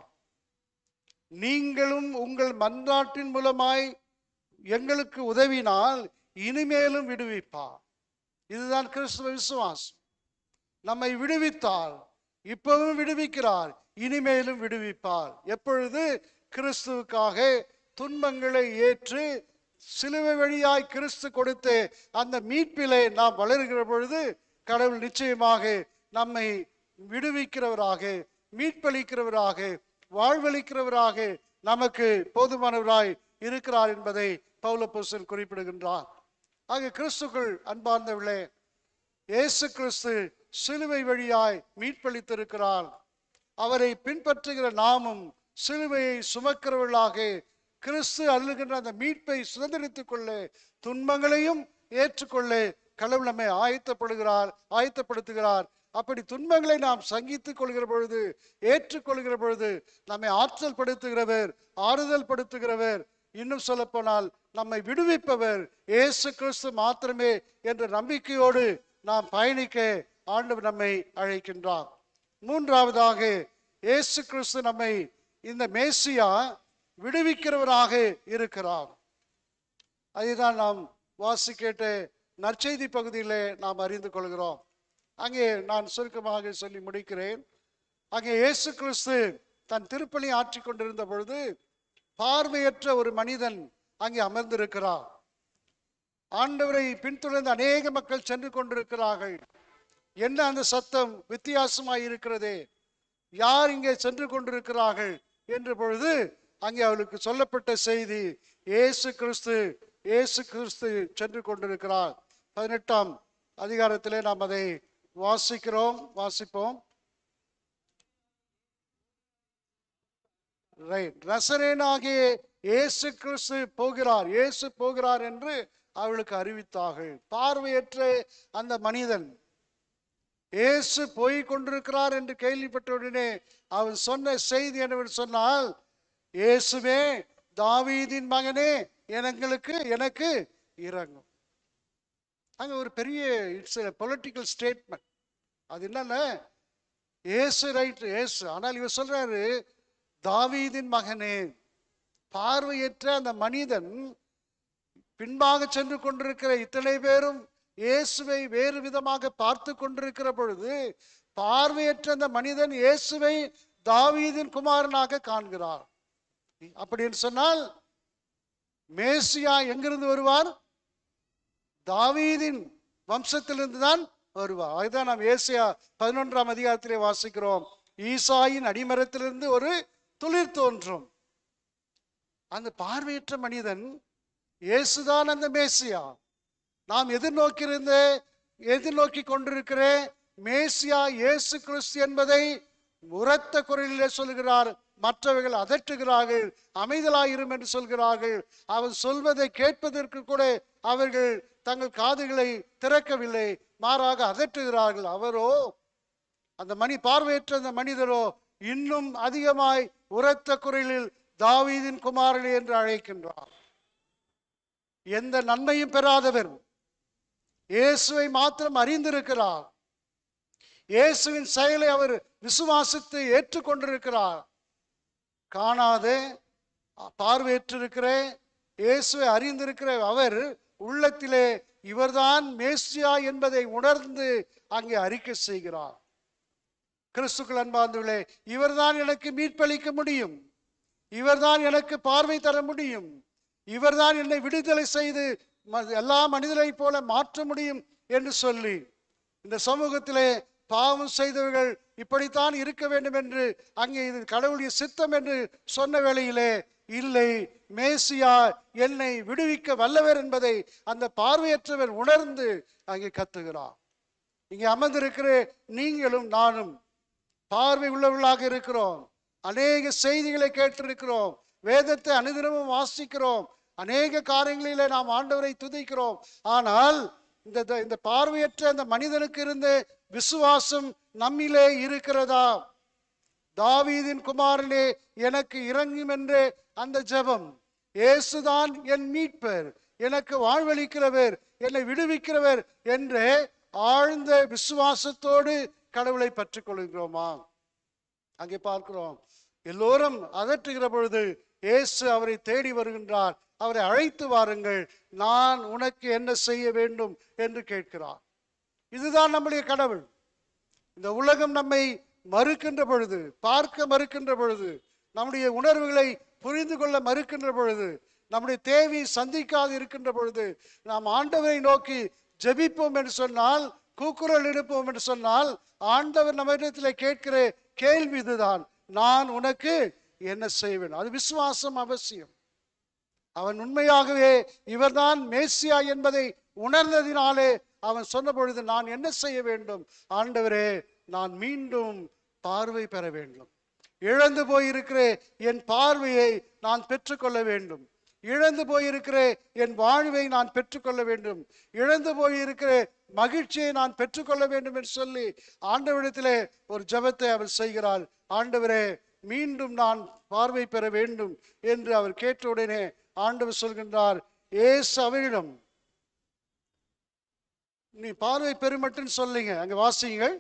நீங்களும் உங்கள் மன்றாட்டின் மூலமாய் எங்களுக்கு உதவினால் இனிமேலும் விடுவிப்பார் இதுதான் கிறிஸ்துவ விசுவாசம் நம்மை விடுவித்தார் இப்பவும் விடுவிக்கிறார் இனிமேலும் விடுவிப்பார் எப்பொழுது கிறிஸ்துவுக்காக துன்பங்களை ஏற்று சிலுவை வழியாய் கிறிஸ்து கொடுத்த அந்த மீட்பிலே நாம் வளருகிற பொழுது கடவுள் நிச்சயமாக நம்மை விடுவிக்கிறவராக மீட்பளிக்கிறவராக வாழ்வளிக்கிறவராக நமக்கு போதுமானவராய் இருக்கிறார் என்பதை பவுலப்போஸ்தலன் குறிப்பிடுகின்றார் ஆக கிறிஸ்துக்குள் அன்பார்ந்தவர்களே இயேசு கிறிஸ்து சிலுவை வழியாய் மீட்பளித்திருக்கிறார் அவரை பின்பற்றுகிற நாமும் சிலுவையை சுமக்கிறவர்களாக கிறிஸ்து அருளுகின்ற அந்த மீட்பை சுதந்திரித்துக் கொள்ள துன்பங்களையும் ஏற்றுக்கொள்ள கடவுள் நம்மை ஆயத்தப்படுகிறார் ஆயத்தப்படுத்துகிறார் அப்படி துன்பங்களை நாம் சங்கித்துக் கொள்கிற பொழுது ஏற்றுக்கொள்கிற பொழுது நம்மை ஆற்றல் படுத்துகிறவர் ஆறுதல் படுத்துகிறவர் இன்னும் சொல்லப்போனால் நம்மை விடுவிப்பவர் இயேசு கிறிஸ்து மாத்திரமே என்ற நம்பிக்கையோடு நாம் பயணிக்க ஆண்டவர் நம்மை அழைக்கின்றார் மூன்றாவதாக இயேசு கிறிஸ்து நம்மை இந்த மேசியா விடுவிக்கிறவராக இருக்கிறார் அதுதான் நாம் வாசி கேட்ட நற்செய்தி பகுதியிலே நாம் அறிந்து கொள்கிறோம் அங்கே நான் சுருக்கமாக சொல்லி முடிக்கிறேன் அங்கே இயேசு கிறிஸ்து தன் திருப்பலி ஆற்றி கொண்டிருந்த பொழுது பார்வையற்ற ஒரு மனிதன் அங்கே அமர்ந்திருக்கிறார் ஆண்டவரை பின்தொடர்ந்து அநேக மக்கள் சென்று கொண்டிருக்கிறார்கள் என்ன அந்த சத்தம் வித்தியாசமாய் இருக்கிறதே யார் இங்கே சென்று கொண்டிருக்கிறார்கள் என்ற பொழுது அங்கே அவளுக்கு சொல்லப்பட்ட செய்தி இயேசு கிறிஸ்து இயேசு கிறிஸ்து சென்று கொண்டிருக்கிறார் பதினெட்டாம் அதிகாரத்திலே நாம் அதை வாசிக்கிறோம் வாசிப்போம் ரைட் ரசரேனாகிய இயேசு கிறிஸ்து போகிறார் இயேசு போகிறார் என்று அவளுக்கு அறிவித்தார்கள் பார்வையற்ற அந்த மனிதன் இயேசு போய் கொண்டிருக்கிறார் என்று கேள்விப்பட்டவுடனே அவன் சொன்ன செய்தி என்னவென்று சொன்னால் இயேசுவே தாவீதின் மகனே எங்களுக்கு எனக்கு இறங்கும் அங்க ஒரு பெரிய இட்ஸ் பொலிட்டிக்கல் ஸ்டேட்மெண்ட் அது என்னன்னா ஏசு ரைட் ஏசு ஆனால் இவர் சொல்றாரு தாவீதின் மகனே பார்வையற்ற அந்த மனிதன் பின்பாக சென்று கொண்டிருக்கிற இத்தனை பேரும் இயேசுவை வேறு விதமாக பார்த்து கொண்டிருக்கிற பொழுது பார்வையற்ற அந்த மனிதன் இயேசுவை தாவீதின் குமாரனாக காண்கிறார் அப்படின்னு சொன்னால் மேசியா எங்கிருந்து வருவார் தாவீதின் வம்சத்திலிருந்து தான் வருவார் அதுதான் நாம் ஏசியா பதினொன்றாம் அதிகாரத்திலே வாசிக்கிறோம் ஈசாயின் அடிமரத்திலிருந்து ஒரு துளிர் தோன்றும் அந்த பார்வையற்ற மனிதன் இயேசுதான் அந்த மேசியா நாம் எதிர்நோக்கியிருந்த எதிர்நோக்கி கொண்டிருக்கிற மேசியா இயேசு கிறிஸ்து என்பதை உரத்த குரலிலே சொல்கிறார் மற்றவர்கள் அதட்டுகிறார்கள் அமைதலாயிரும் என்று சொல்கிறார்கள் அவன் சொல்வதை கேட்பதற்கு கூட அவர்கள் தங்கள் காதுகளை திறக்கவில்லை மாறாக அதட்டுகிறார்கள் அவரோ அந்த மணி பார்வையற்ற அந்த மனிதரோ இன்னும் அதிகமாய் உரத்த குரலில் தாவீதின் குமாரனே என்று அழைக்கின்றார் எந்த நன்மையும் பெறாதவர் இயேசுவை மாத்திரம் அறிந்திருக்கிறார் இயேசுவின் செயலை அவர் விசுவாசித்து ஏற்றுக்கொண்டிருக்கிறார் காணாத பார்வையற்றிருக்கிற இயேசுவை அறிந்திருக்கிற அவர் உள்ளத்திலே இவர்தான் மேசியா என்பதை உணர்ந்து அங்கே அறிக்கை செய்கிறார் கிறிஸ்துக்கள் அன்பார்ந்தவர்களே இவர்தான் எனக்கு மீட்பளிக்க முடியும் இவர்தான் எனக்கு பார்வை தர முடியும் இவர்தான் என்னை விடுதலை செய்து ம- எல்லா மனிதரைப் போல மாற்ற முடியும் என்று சொல்லி இந்த சமூகத்திலே பாவம் செய்தவர்கள் இப்படித்தான் இருக்க வேண்டும் என்று அங்கே இது கடவுளுடைய சித்தம் என்று சொன்ன வேளையிலே இல்லை மேசியா என்னை விடுவிக்க வல்லவர் என்பதை அந்த பார்வையற்றவர் உணர்ந்து அங்கே கத்துகிறார் இங்கே அமர்ந்திருக்கிற நீங்களும் நானும் பார்வை உள்ளவர்களாக இருக்கிறோம் அநேக செய்திகளை கேட்டிருக்கிறோம் வேதத்தை அனுதினமும் வாசிக்கிறோம் அநேக காரியங்களிலே நாம் ஆண்டவரை துதிக்கிறோம் ஆனால் இந்த இந்த- இந்த பார்வையற்ற அந்த மனிதனுக்கு இருந்த விசுவாசம் நம்மிலே இருக்கிறதா தாவீதின் குமாரனே எனக்கு இறங்கும் என்று அந்த ஜெபம் இயேசுதான் என் மீட்பர் எனக்கு வாழ்வளிக்கிறவர் என்னை விடுவிக்கிறவர் என்று ஆழ்ந்த விசுவாசத்தோடு கடவுளை பற்றிக் கொள்கிறோமா அங்கே பார்க்கிறோம் எல்லோரும் அதட்டுகிற பொழுது இயேசு அவரை தேடி வருகின்றார் அவரை அழைத்து வாருங்கள் நான் உனக்கு என்ன செய்ய வேண்டும் என்று கேட்கிறார் இதுதான் நம்முடைய கடவுள் இந்த உலகம் நம்மை மறுக்கின்ற பொழுது பார்க்க மறுக்கின்ற பொழுது நம்முடைய உணர்வுகளை புரிந்து கொள்ள மறுக்கின்ற பொழுது நம்முடைய தேவையை சந்திக்காது இருக்கின்ற பொழுது நாம் ஆண்டவரை நோக்கி ஜெபிப்போம் என்று சொன்னால் கூக்குரல் எடுப்போம் என்று சொன்னால் ஆண்டவர் நம்மிடத்தில் கேட்கிற கேள்வி இதுதான் நான் உனக்கு என்ன செய்வேன் அது விசுவாசம் அவசியம் அவன் உண்மையாகவே இவர்தான் மேசியா என்பதை உணர்ந்ததினாலே அவன் சொன்ன பொழுது நான் என்ன செய்ய வேண்டும் ஆண்டவரே நான் மீண்டும் பார்வை பெற வேண்டும் இழந்து போயிருக்கிற என் பார்வையை நான் பெற்றுக்கொள்ள வேண்டும் இழந்து போயிருக்கிற என் வாழ்வை நான் பெற்றுக்கொள்ள வேண்டும் இழந்து போயிருக்கிற மகிழ்ச்சியை நான் பெற்றுக்கொள்ள வேண்டும் என்று சொல்லி ஆண்டவரிடத்திலே ஒரு ஜெபத்தை அவர் செய்கிறார் ஆண்டவரே மீண்டும் நான் பார்வை பெற வேண்டும் என்று அவர் கேட்ட உடனே ஆண்டவர் சொல்கின்றார் ஏசு அவரிடம் நீ பார்வை பெருமட்டுன்னு சொல்லுங்க அங்க வாசிங்கள்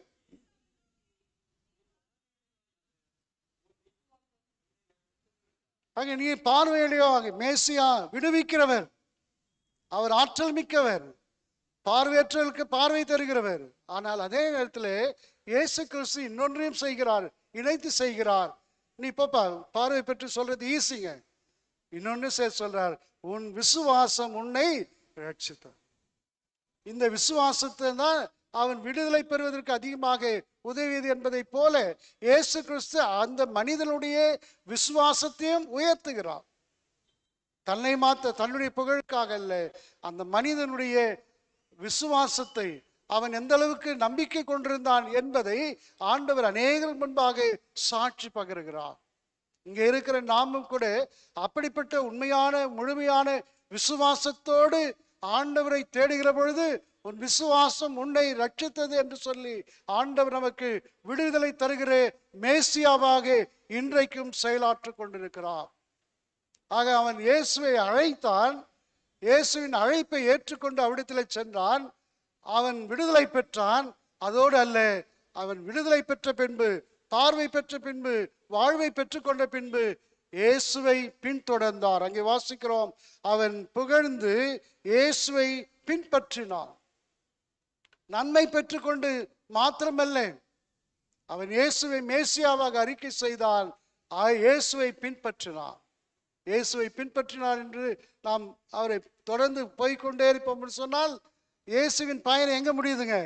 அங்க நீ பார்வையிலையோ அங்க மேசியா விடுவிக்கிறவர் அவர் ஆற்றல் மிக்கவர் பார்வையற்றவர்களுக்கு பார்வை தருகிறவர் ஆனால் அதே நேரத்தில் இயேசு கிறிஸ்து இன்னொன்றையும் செய்கிறார் இணைத்து செய்கிறார் நீ இப்போ பா- பார்வை பெற்று சொல்றது ஈஸிங்க இன்னொன்னு சேர்த்து சொல்றார் உன் விசுவாசம் உன்னை ரட்சித்தார் இந்த விசுவாசத்தை தான் அவன் விடுதலை பெறுவதற்கு அதிகமாக உதவியது என்பதைப் போல இயேசு கிறிஸ்து அந்த மனிதனுடைய விசுவாசத்தையும் உயர்த்துகிறார் தன்னை மாத்த தன்னுடைய புகழுக்காக அல்ல அந்த மனிதனுடைய விசுவாசத்தை அவன் எந்த அளவுக்கு நம்பிக்கை கொண்டிருந்தான் என்பதை ஆண்டவர் அநேகர் முன்பாக சாட்சி பகருகிறார் இங்க இருக்கிற நாமும் கூட அப்படிப்பட்ட உண்மையான முழுமையான விசுவாசத்தோடு ஆண்டவரை தேடுகிற பொழுது உன் விசுவாசம் உன்னை ரட்சித்தது என்று சொல்லி ஆண்டவர் நமக்கு விடுதலை தருகிற மேசியாவாக இன்றைக்கும் செயலாற்றிக் கொண்டிருக்கிறார் ஆக அவன் இயேசுவை அழைத்தான் இயேசுவின் அழைப்பை ஏற்றுக்கொண்டு அவ்விடத்தில் சென்றான் அவன் விடுதலை பெற்றான் அதோடு அல்ல அவன் விடுதலை பெற்ற பின்பு பார்வை பெற்ற பின்பு வாழ்வை பெற்றுக்கொண்ட பின்பு இயேசுவை பின்தொடர்ந்தார் அங்கே வாசிக்கிறோம் அவன் புகழ்ந்து இயேசுவை பின்பற்றினான் நன்மை பெற்றுக்கொண்டு மாத்திரமல்ல அவன் இயேசுவை மேசியாவாக அறிக்கை செய்தான் ஆ- இயேசுவை பின்பற்றினான் இயேசுவை பின்பற்றினார் என்று நாம் அவரை தொடர்ந்து போய்க்கொண்டே இருப்போம் என்று சொன்னால் இயேசுவின் பயணம் எங்க முடியுதுங்க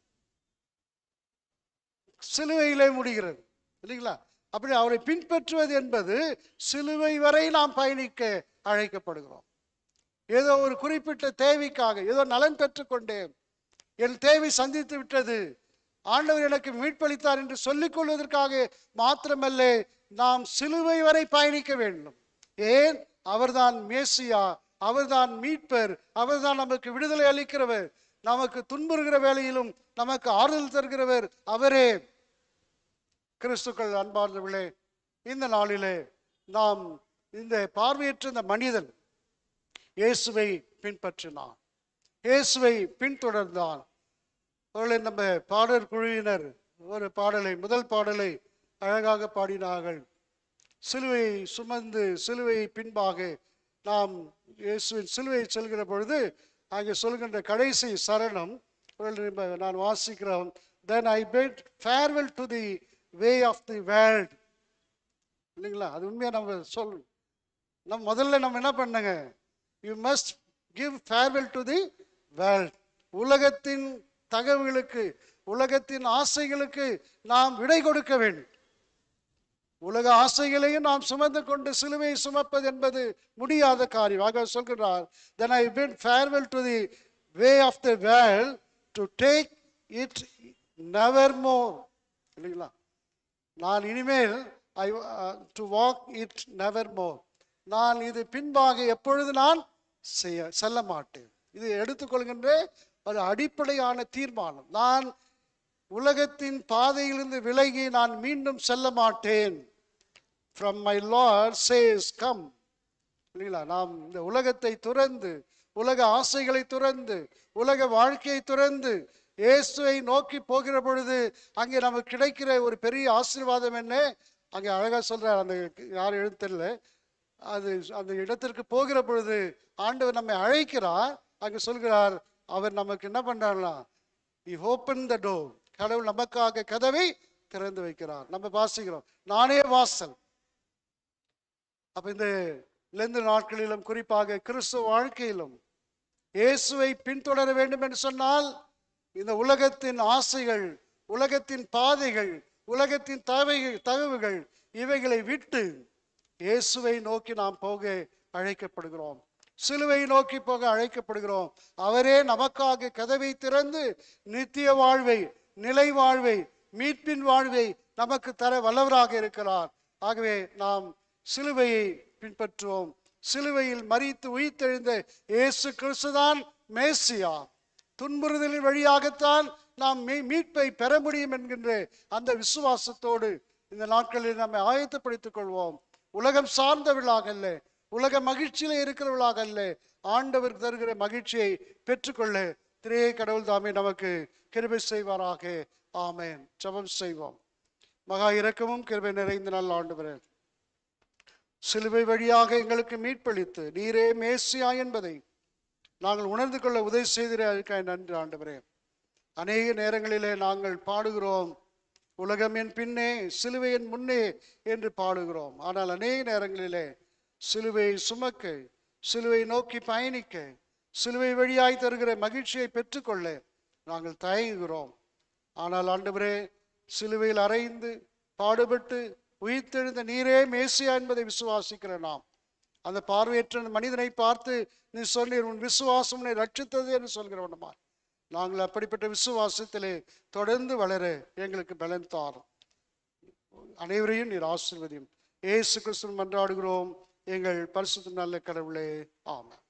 சிலுவையிலே முடிகிறது இல்லைங்களா அப்படி அவரை பின்பற்றுவது என்பது சிலுவை வரை நாம் பயணிக்க அழைக்கப்படுகிறோம் ஏதோ ஒரு குறிப்பிட்ட தேவைக்காக ஏதோ நலன் பெற்றுக்கொண்டேன் என் தேவை சந்தித்து விட்டது ஆண்டவர் எனக்கு மீட்பளித்தார் என்று சொல்லிக் கொள்வதற்காக மாத்திரமல்ல நாம் சிலுவை வரை பயணிக்க வேண்டும் ஏன் அவர்தான் மேசியா அவர்தான் மீட்பர் அவர்தான் நமக்கு விடுதலை அளிக்கிறவர் நமக்கு துன்புறுகிற வேளையிலும் நமக்கு ஆறுதல் தருகிறவர் அவரே கிறிஸ்துக்கள் அன்பார்ந்தவர்களே இந்த நாளிலே நாம் இந்த பார்வையற்ற இந்த மனிதன் இயேசுவை பின்பற்றினான் இயேசுவை பின்தொடர்ந்தான் அவர்களை நம்ம பாடல் குழுவினர் ஒரு பாடலை முதல் பாடலை அழகாக பாடினார்கள் சிலுவையை சுமந்து சிலுவையை பின்பாக நாம் இயேசுவின் சிலுவையை செல்கிற பொழுது அங்கே சொல்கின்ற கடைசி சரணம் அவர்கள் நம்ம நான் வாசிக்கிறோம் then I bid farewell to the way of the world இல்லைங்களா அது உண்மையாக நம்ம சொல்லணும் நம்ம முதல்ல நம்ம என்ன பண்ணுங்க you must give farewell to the world உலகத்தின் தகவல்களுக்கு உலகத்தின் ஆசைகளுக்கு நாம் விடை கொடுக்க வேண்டும் உலக ஆசைகளையும் நாம் சுமந்து கொண்டு சிலுவையை சுமப்பது என்பது முடியாத காரியம் ஆக சொல்கிறார் then I bid farewell to the way of the world to take it never more இல்லைங்களா நான் இனிமேல் I do walk it never more நான் இது பின்பாக எப்பொழுது நான் செய்ய செல்ல மாட்டேன் இது எடுத்துக்கொள்கின்ற ஒரு அடிப்படையான தீர்மானம் நான் உலகத்தின் பாதையிலிருந்து விலகி நான் மீண்டும் செல்ல மாட்டேன் from my Lord says come இல்லைங்களா நாம் இந்த உலகத்தை துறந்து உலக ஆசைகளை துறந்து உலக வாழ்க்கையை துறந்து இயேசுவை நோக்கி போகிற பொழுது அங்கே நமக்கு கிடைக்கிற ஒரு பெரிய ஆசீர்வாதம் என்ன அங்கே அழகா சொல்றார் அந்த யார் எழுத்து தெரியல அது அந்த இடத்திற்கு போகிற பொழுது ஆண்டவர் நம்மை அழைக்கிறார் அங்கே சொல்கிறார் அவர் நமக்கு என்ன பண்றாருனா he opened the door கடவுள் நமக்காக கதவை திறந்து வைக்கிறார் நம்ம வாசிக்கிறோம் நானே வாசல் அப்ப இந்த லெந்து நாட்களிலும் குறிப்பாக கிறிஸ்துவ வாழ்க்கையிலும் இயேசுவை பின்தொடர வேண்டும் என்று சொன்னால் இந்த உலகத்தின் ஆசைகள் உலகத்தின் பாதைகள் உலகத்தின் தவைகள் தகவுகள் இவைகளை விட்டு இயேசுவை நோக்கி நாம் போக அழைக்கப்படுகிறோம் சிலுவை நோக்கி போக அழைக்கப்படுகிறோம் அவரே நமக்காக கதவை திறந்து நித்திய வாழ்வை நிலை வாழ்வை மீட்பின் வாழ்வை நமக்கு தர வல்லவராக இருக்கிறார் ஆகவே நாம் சிலுவையை பின்பற்றுவோம் சிலுவையில் மறித்து உயிர்த்தெழுந்த இயேசு கிறிஸ்துதான் மேசியா துன்புறுதலின் வழியாகத்தான் நாம் மீ- மீட்பை பெற முடியும் என்கின்ற அந்த விசுவாசத்தோடு இந்த நாட்களில் நம்மை ஆயத்தப்படுத்திக் கொள்வோம் உலகம் சார்ந்தவர்களாக அல்ல உலக மகிழ்ச்சியில இருக்கிறவர்களாக அல்ல ஆண்டவர் தருகிற மகிழ்ச்சியை பெற்றுக்கொள்ள திரே கடவுள் தாமே நமக்கு கிருபை செய்வாராக ஆமென் ஜெபம் செய்வோம் மகா இரக்கமும் கிருபை நிறைந்த நல்ல ஆண்டவரே சிலுவை வழியாக எங்களுக்கு மீட்பளித்து நீரே மேசியா என்பதை நாங்கள் உணர்ந்து கொள்ள உதவி செய்திருக்காய் நன்றி ஆண்டவரே அநேக நேரங்களிலே நாங்கள் பாடுகிறோம் உலகம் என் பின்னே சிலுவை என் முன்னே என்று பாடுகிறோம் ஆனால் அநேக நேரங்களிலே சிலுவையை சுமக்க சிலுவை நோக்கி பயணிக்க சிலுவை வழியாய் தருகிற மகிழ்ச்சியை பெற்றுக்கொள்ள நாங்கள் தயங்குகிறோம் ஆனால் ஆண்டவரே சிலுவையில் அறைந்து பாடுபட்டு உயிர்த்தெழுந்த நீரே மேசியா என்பதை விசுவாசிக்கிற நாம் அந்த பார்வையற்ற அந்த மனிதனை பார்த்து நீ சொன்னீர் உன் விசுவாசம் உன்னை ரட்சித்தது என்று சொல்கிறவனமா நாங்கள் அப்படிப்பட்ட விசுவாசத்திலே தொடர்ந்து வளர எங்களுக்கு பலன் தாரும் அனைவரையும் நீர் ஆசீர்வதியும் ஏசு கிறிஸ்து மன்றாடுகிறோம் எங்கள் பரிசுத்த நல்ல கடவுளே ஆமென்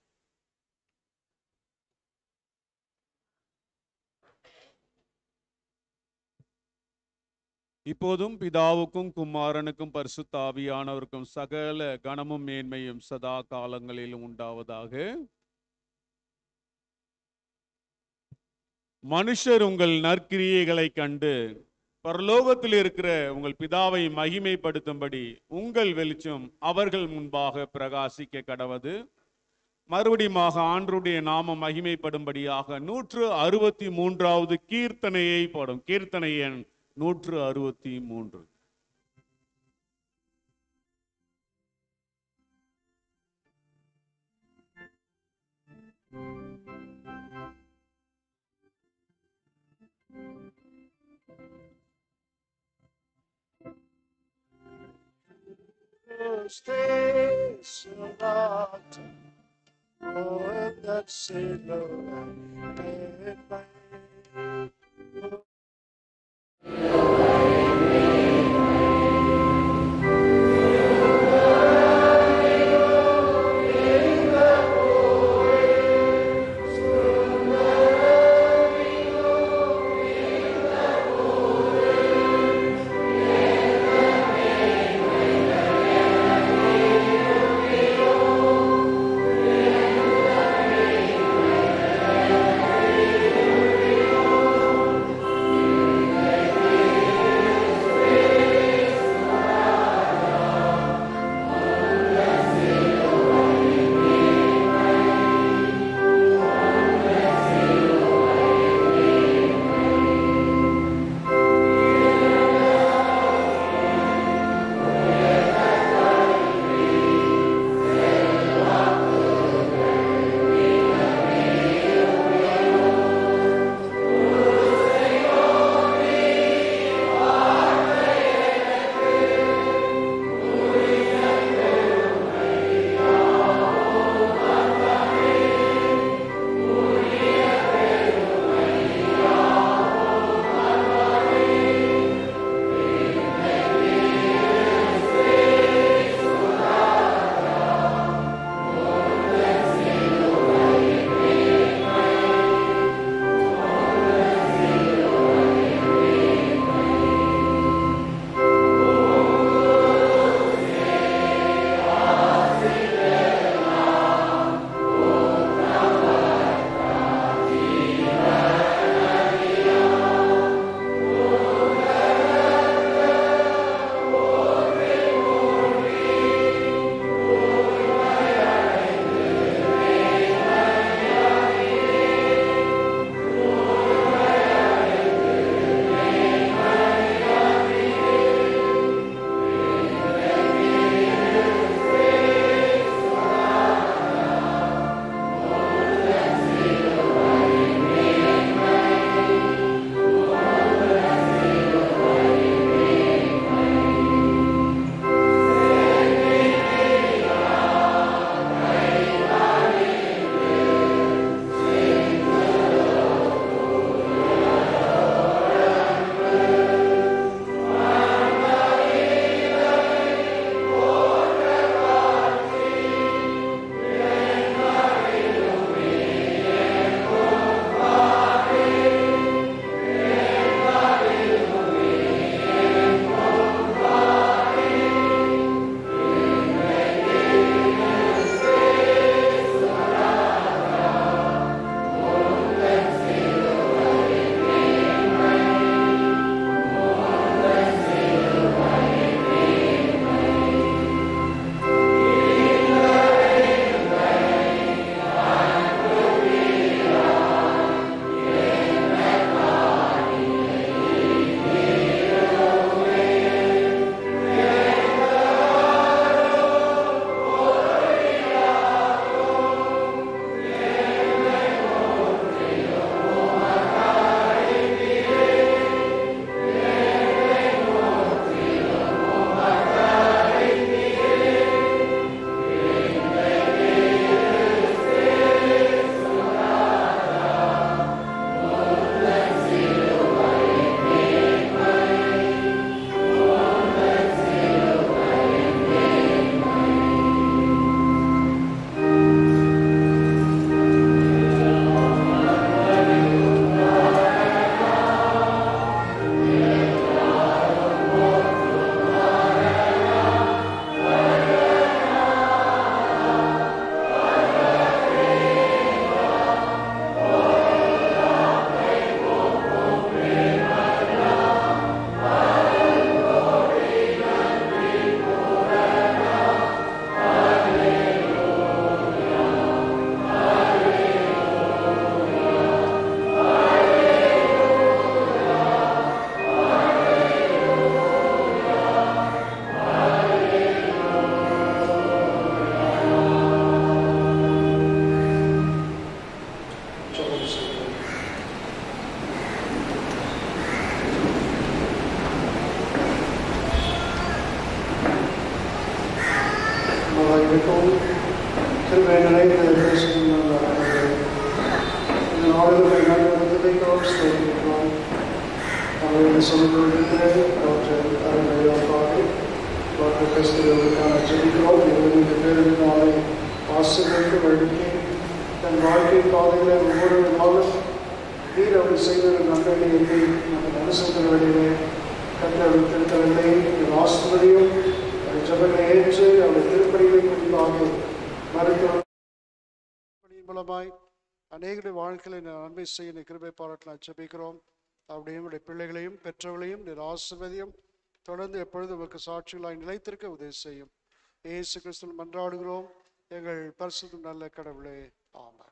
இப்போதும் பிதாவுக்கும் குமாரனுக்கும் பரிசுத்த ஆவியானவருக்கும் சகல கனமும் மேன்மையும் சதா காலங்களிலும் உண்டாவதாக மனுஷர் உங்கள் நற்கிரியைகளை கண்டு பரலோகத்தில் இருக்கிற உங்கள் பிதாவை மகிமைப்படுத்தும்படி உங்கள் வெளிச்சம் அவர்கள் முன்பாக பிரகாசிக்க கடவது மறுபடியுமாக ஆண்டருடைய நாமம் மகிமைப்படும்படியாக நூற்று அறுபத்தி மூன்றாவது கீர்த்தனையை பாடும் கீர்த்தனை எண் நூற்று அறுபத்தி மூன்று Stays not oh, that sinner and my கிருபை நிறைந்த பேசுகின்ற இந்த நாடுகளை நல்வரத்திற்கும் ஸ்தோத்திரிக்கிறோம் அவர்களை சொல்லிக்கொண்டிருக்கிற டாக்டர் அருமையாப்பாடு டாக்டர் கஸ்தூரிக்கான ஜெபிக்கிறோம் இருபது பேரினாலே ஆசிரியருக்கு வழிக்கு தன் வாழ்க்கை பாதையில் ஒவ்வொரு நாளும் நீர் அவர் செய்த நன்மைகளை எண்ணி நம்ம மனுஷன் வழியிலே கத்தர் திருத்தவர்களை ஆசிரியரையும் ஜபங்களை ஏற்று அவருடைய திருப்பணிகளை முன்பாக மருத்துவ பணியின் மூலமாய் அநேகருடைய வாழ்க்கையில நீர் நன்மை செய்ய நீர் கிருபை பாராட்டலாம் ஜெபிக்கிறோம் அப்படியே உடைய பிள்ளைகளையும் பெற்றவர்களையும் நீர் ஆசிர்வதியும் தொடர்ந்து எப்பொழுதும் உமக்கு சாட்சிகளாய் நிலைத்திருக்க உதவி செய்யும் இயேசு கிறிஸ்துவில் மன்றாடுகிறோம் எங்கள் பரிசுத்த நல்ல கடவுளே ஆமாம்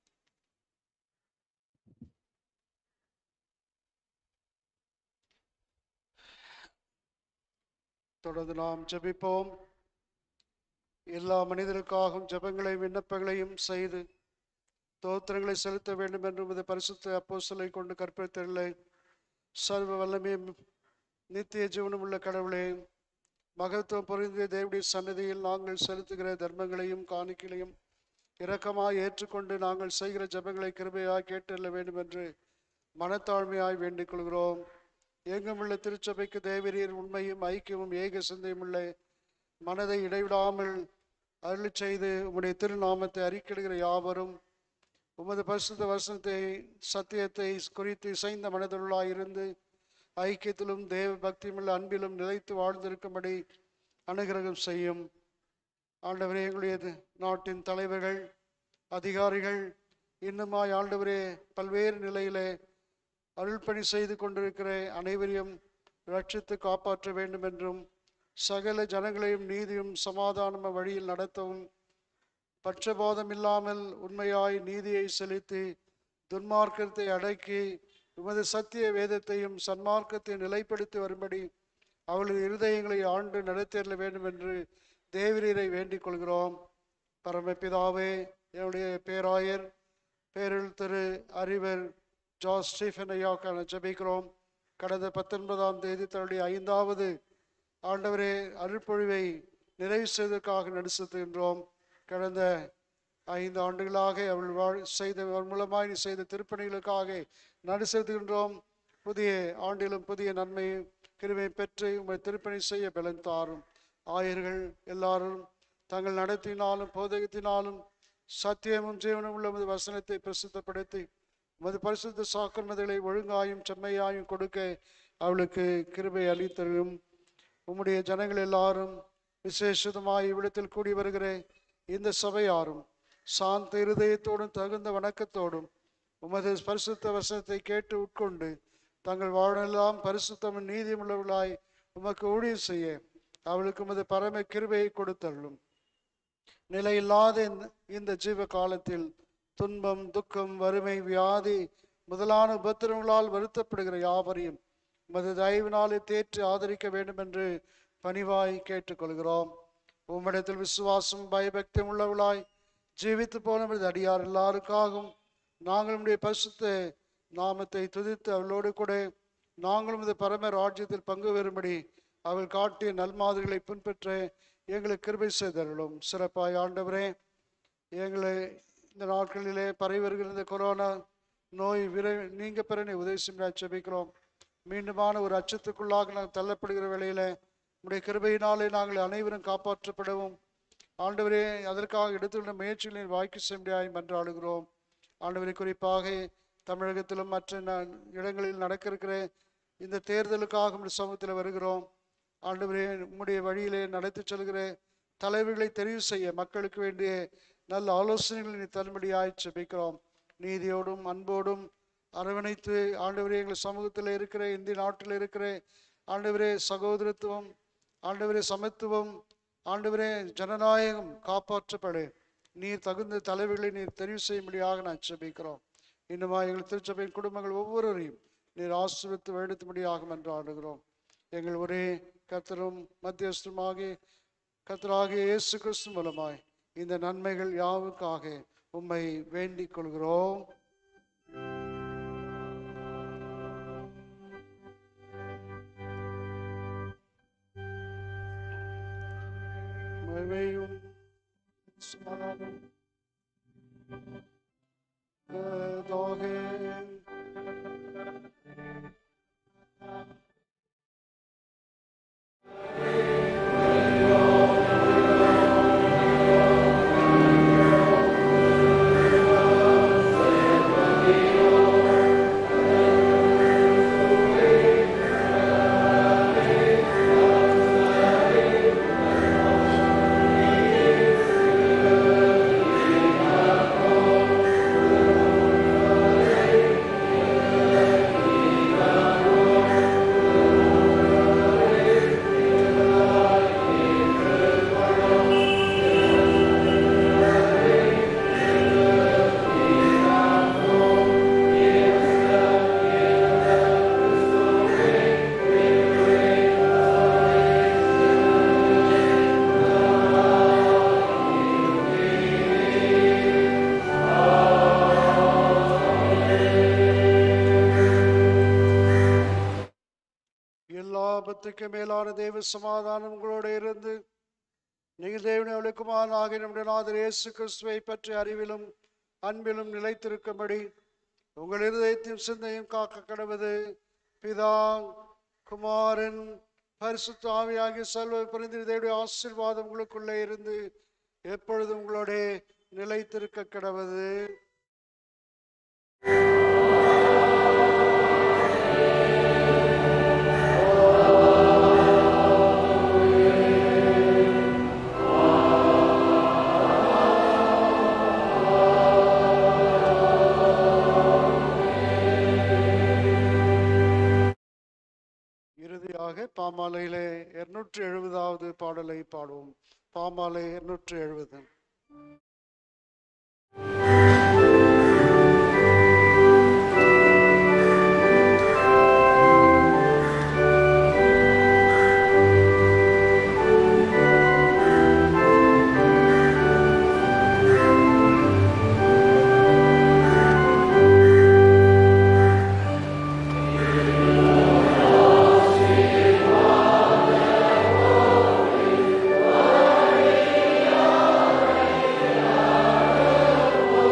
தொடர்ந்து நாம் ஜெபிப்போம் எல்லா மனிதருக்காகவும் ஜெபங்களையும் விண்ணப்பங்களையும் செய்து தோத்திரங்களை செலுத்த வேண்டும் என்று உமது பரிசுத்த அப்போஸ்தலரை கொண்டு கற்பித்தலை சர்வ வல்லமையும் நித்திய ஜீவனம் உள்ள கடவுளே மகத்துவம் பொருந்திய தேவடைய சன்னதியில் நாங்கள் செலுத்துகிற தர்மங்களையும் காணிக்கைகளையும் இரக்கமாய் ஏற்றுக்கொண்டு நாங்கள் செய்கிற ஜெபங்களை கிருபையாய் கேட்டெல்ல வேண்டும் என்று மனத்தாழ்மையாய் வேண்டிக் கொள்கிறோம் எங்கும் உள்ள திருச்சபைக்கு தேவரீர் உண்மையும் ஐக்கியமும் ஏக சிந்தையும் உள்ள மனதை இடைவிடாமல் அருளிச் செய்து உம்முடைய திருநாமத்தை அறிக்கிடுகிற யாவரும் உமது பரிசுத்த வசனத்தை சத்தியத்தை குறித்து இசைந்த மனதுள்ளாய் இருந்து ஐக்கியத்திலும் தேவ பக்தியுமுள்ள அன்பிலும் நிலைத்து வாழ்ந்திருக்கும்படி அனுகிரகம் செய்யும் ஆண்டவரே எங்களுடைய தி- நாட்டின் தலைவர்கள் அதிகாரிகள் இன்னுமாய் ஆண்டவரே பல்வேறு நிலையிலே அருள்பணி செய்து கொண்டிருக்கிற அனைவரையும் ரட்சித்து காப்பாற்ற வேண்டும் என்றும் சகல ஜனங்களையும் நீதியும் சமாதான வழியில் நடத்தவும் பட்சபாதம் இல்லாமல் உண்மையாய் நீதியை செலுத்தி துன்மார்க்கத்தை அடக்கி உமது சத்திய வேதத்தையும் சன்மார்க்கத்தை நிலைப்படுத்தி வரும்படி அவளது இருதயங்களை ஆண்டு நடத்தேற வேண்டும் என்று தேவரீரை வேண்டிக் கொள்கிறோம் பரமபிதாவே என்னுடைய பேராயர் பேரில் திரு அறிவர் ஜார்ஜ் ஸ்டீஃபன் ஐயாக்கான ஜெபிக்கிறோம் கடந்த பத்தொன்பதாம் தேதி தன்னுடைய ஐந்தாவது ஆண்டவரே அருள்பொழிவை நிறைவு செய்வதற்காக நடிசுகின்றோம் கடந்த ஐந்து ஆண்டுகளாக அவள் வாழ் செய்த அவள் மூலமாய் நீ செய்த திருப்பணிகளுக்காக நடு செலுத்துகின்றோம் புதிய ஆண்டிலும் புதிய நன்மை கிருமை பெற்று உங்களை திருப்பணி செய்ய பலன் தாரும் ஆயர்கள் எல்லாரும் தங்கள் நடத்தினாலும் போதகத்தினாலும் சத்தியமும் ஜீவனும் உள்ள உமது வசனத்தை பிரசித்தப்படுத்தி உமது பரிசுத்த சாக்கிரமதைகளை ஒழுங்காயும் செம்மையாயும் கொடுக்க அவளுக்கு கிருபை அளித்தரும் உம்முடைய ஜனங்கள் எல்லாரும் விசேஷமாய் இவ்விடத்தில் கூடி வருகிற இந்த சபையாரும் சாந்த இருதயத்தோடும் தகுந்த வணக்கத்தோடும் உமது பரிசுத்த வசனத்தை கேட்டு உட்கொண்டு தங்கள் வாழ்வெல்லாம் பரிசுத்தமும் நீதியும் உள்ளவர்களாய் உமக்கு ஊழியம் செய்ய அவளுக்கு உமது பரம கிருபையை கொடுத்தருளும் நிலையில்லாத இந்த- இந்த ஜீவ காலத்தில் துன்பம் துக்கம் வறுமை வியாதி முதலான உபத்திரவங்களால் வருத்தப்படுகிற யாவரையும் உமது தயவினாலே தேற்றி ஆதரிக்க வேண்டும் என்று பணிவாய் கேட்டுக்கொள்கிறோம் உம்மிடத்தில் விசுவாசம் பயபக்தியும் உள்ளவர்களாய் ஜீவித்து போன உமது அடியார் எல்லாருக்காகவும் நாங்கள் உம்முடைய பரிசுத்த நாமத்தை துதித்து அவளோடு கூட நாங்களும் இந்த பரம ராஜ்யத்தில் பங்கு பெறும்படி அவள் காட்டிய நல்மாதிரிகளை பின்பற்ற எங்களுக்கு கிருபை செய்தருளும் சிறப்பாய் ஆண்டவரே எங்களை இந்த நாட்களிலே பரவி வருகிற இந்த கொரோனா நோய் விரை நீங்க பெற நீ உதவி செய்ய ஜெபிக்கிறோம் மீண்டுமான ஒரு அச்சத்துக்குள்ளாக நாங்கள் தள்ளப்படுகிற வேளையில உடைய கிருபையினாலே நாங்கள் அனைவரும் காப்பாற்றப்படவும் ஆண்டவரே அதற்காக எடுத்துள்ள முயற்சிகளை வாய்க்கு செய்ய மன்றாடுகிறோம் ஆண்டவரை குறிப்பாக தமிழகத்திலும் மற்ற ந- இடங்களில் நடக்க இருக்கிற இந்த தேர்தலுக்காக உம்முடைய சமூகத்தில் வருகிறோம் ஆண்டவரே உம்முடைய வழியிலே நடத்தி செல்கிற தலைவர்களை தெரிவு செய்ய மக்களுக்கு வேண்டிய நல்ல ஆலோசனைகளை நீ தரும்படியாய் ஜெபிக்கிறோம் நீதியோடும் அன்போடும் அரவணைத்து ஆண்டவரே எங்கள் சமூகத்தில் இருக்கிற இந்திய நாட்டில் இருக்கிற ஆண்டவரே சகோதரத்துவம் ஆண்டவரே சமத்துவம் ஆண்டவரே ஜனநாயகம் காப்பாற்றப்படு நீர் தகுந்த தலைவர்களை நீர் தெரிவு செய்யும்படியாக நான் ஜெபிக்கிறோம் இன்னுமா எங்கள் திருச்சபையின் குடும்பங்கள் ஒவ்வொருவரையும் நீர் ஆசிர்வித்து வழிநடத்தும்படியாக என்று ஆடுகிறோம் எங்கள் ஒரே கர்த்தரும் மத்தியஸ்தருமாகி கர்த்தராகிய இயேசு கிறிஸ்து மூலமாய் இந்த நன்மைகள் யாவுக்காக உம்மை வேண்டிக் கொள்கிறோம் மகிமையும் சமாதானம் கர்த்தாவே, எல்லா ஆபத்துக்கு மேலான தெய்வ சமாதானம் உங்களோடு இருந்து நீங்கள் தேவனை அவளுக்குமான் ஆகிய நம்முடைய நாதர் இயேசு கிறிஸ்துவை பற்றி அறிவிலும் அன்பிலும் நிலைத்திருக்கும்படி உங்கள் இருதயத்தையும் சிந்தையும் காக்க கடவுது பிதா குமாரன் பரிசுத்த ஆவியாகிய செல்வ புரிந்து தேவடைய ஆசீர்வாதம் உங்களுக்குள்ளே இருந்து எப்பொழுதும் உங்களோட நிலைத்திருக்க கிடவது இறுதியாக பாமாலையிலே இருநூற்றி எழுபதாவது பாடலை பாடுவோம் பாமாலை இருநூற்றி எழுபது Amen.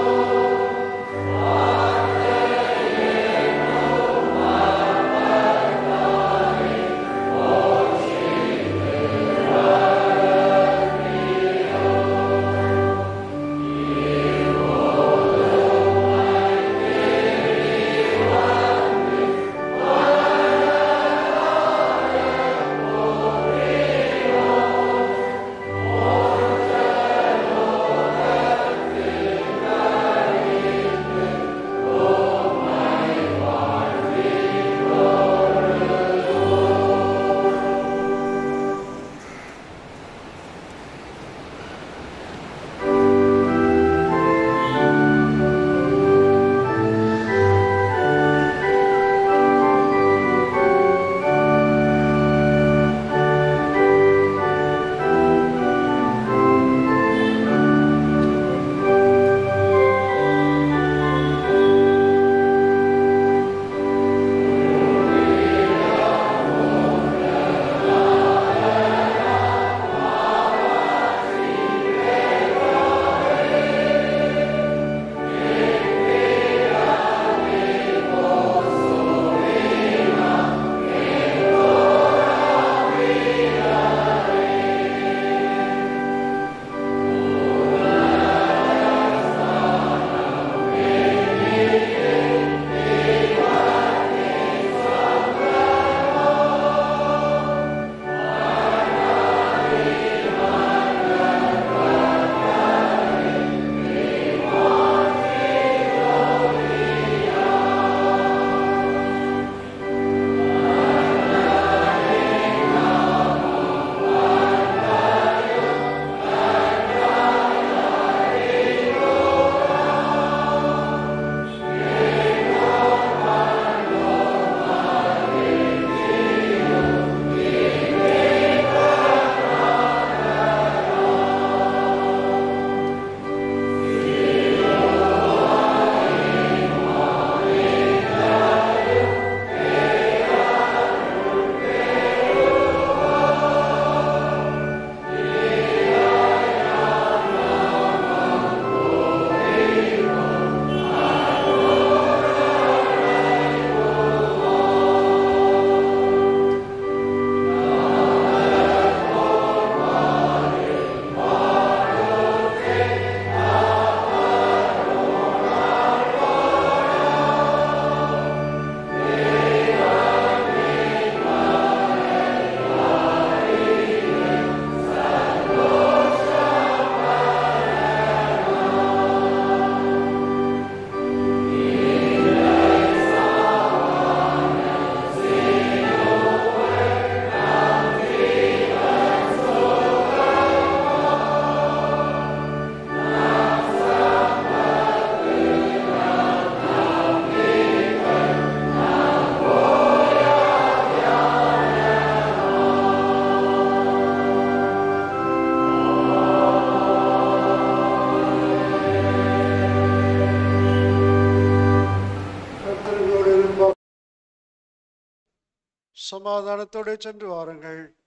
சமாதானத்தோடு சென்று வாருங்கள்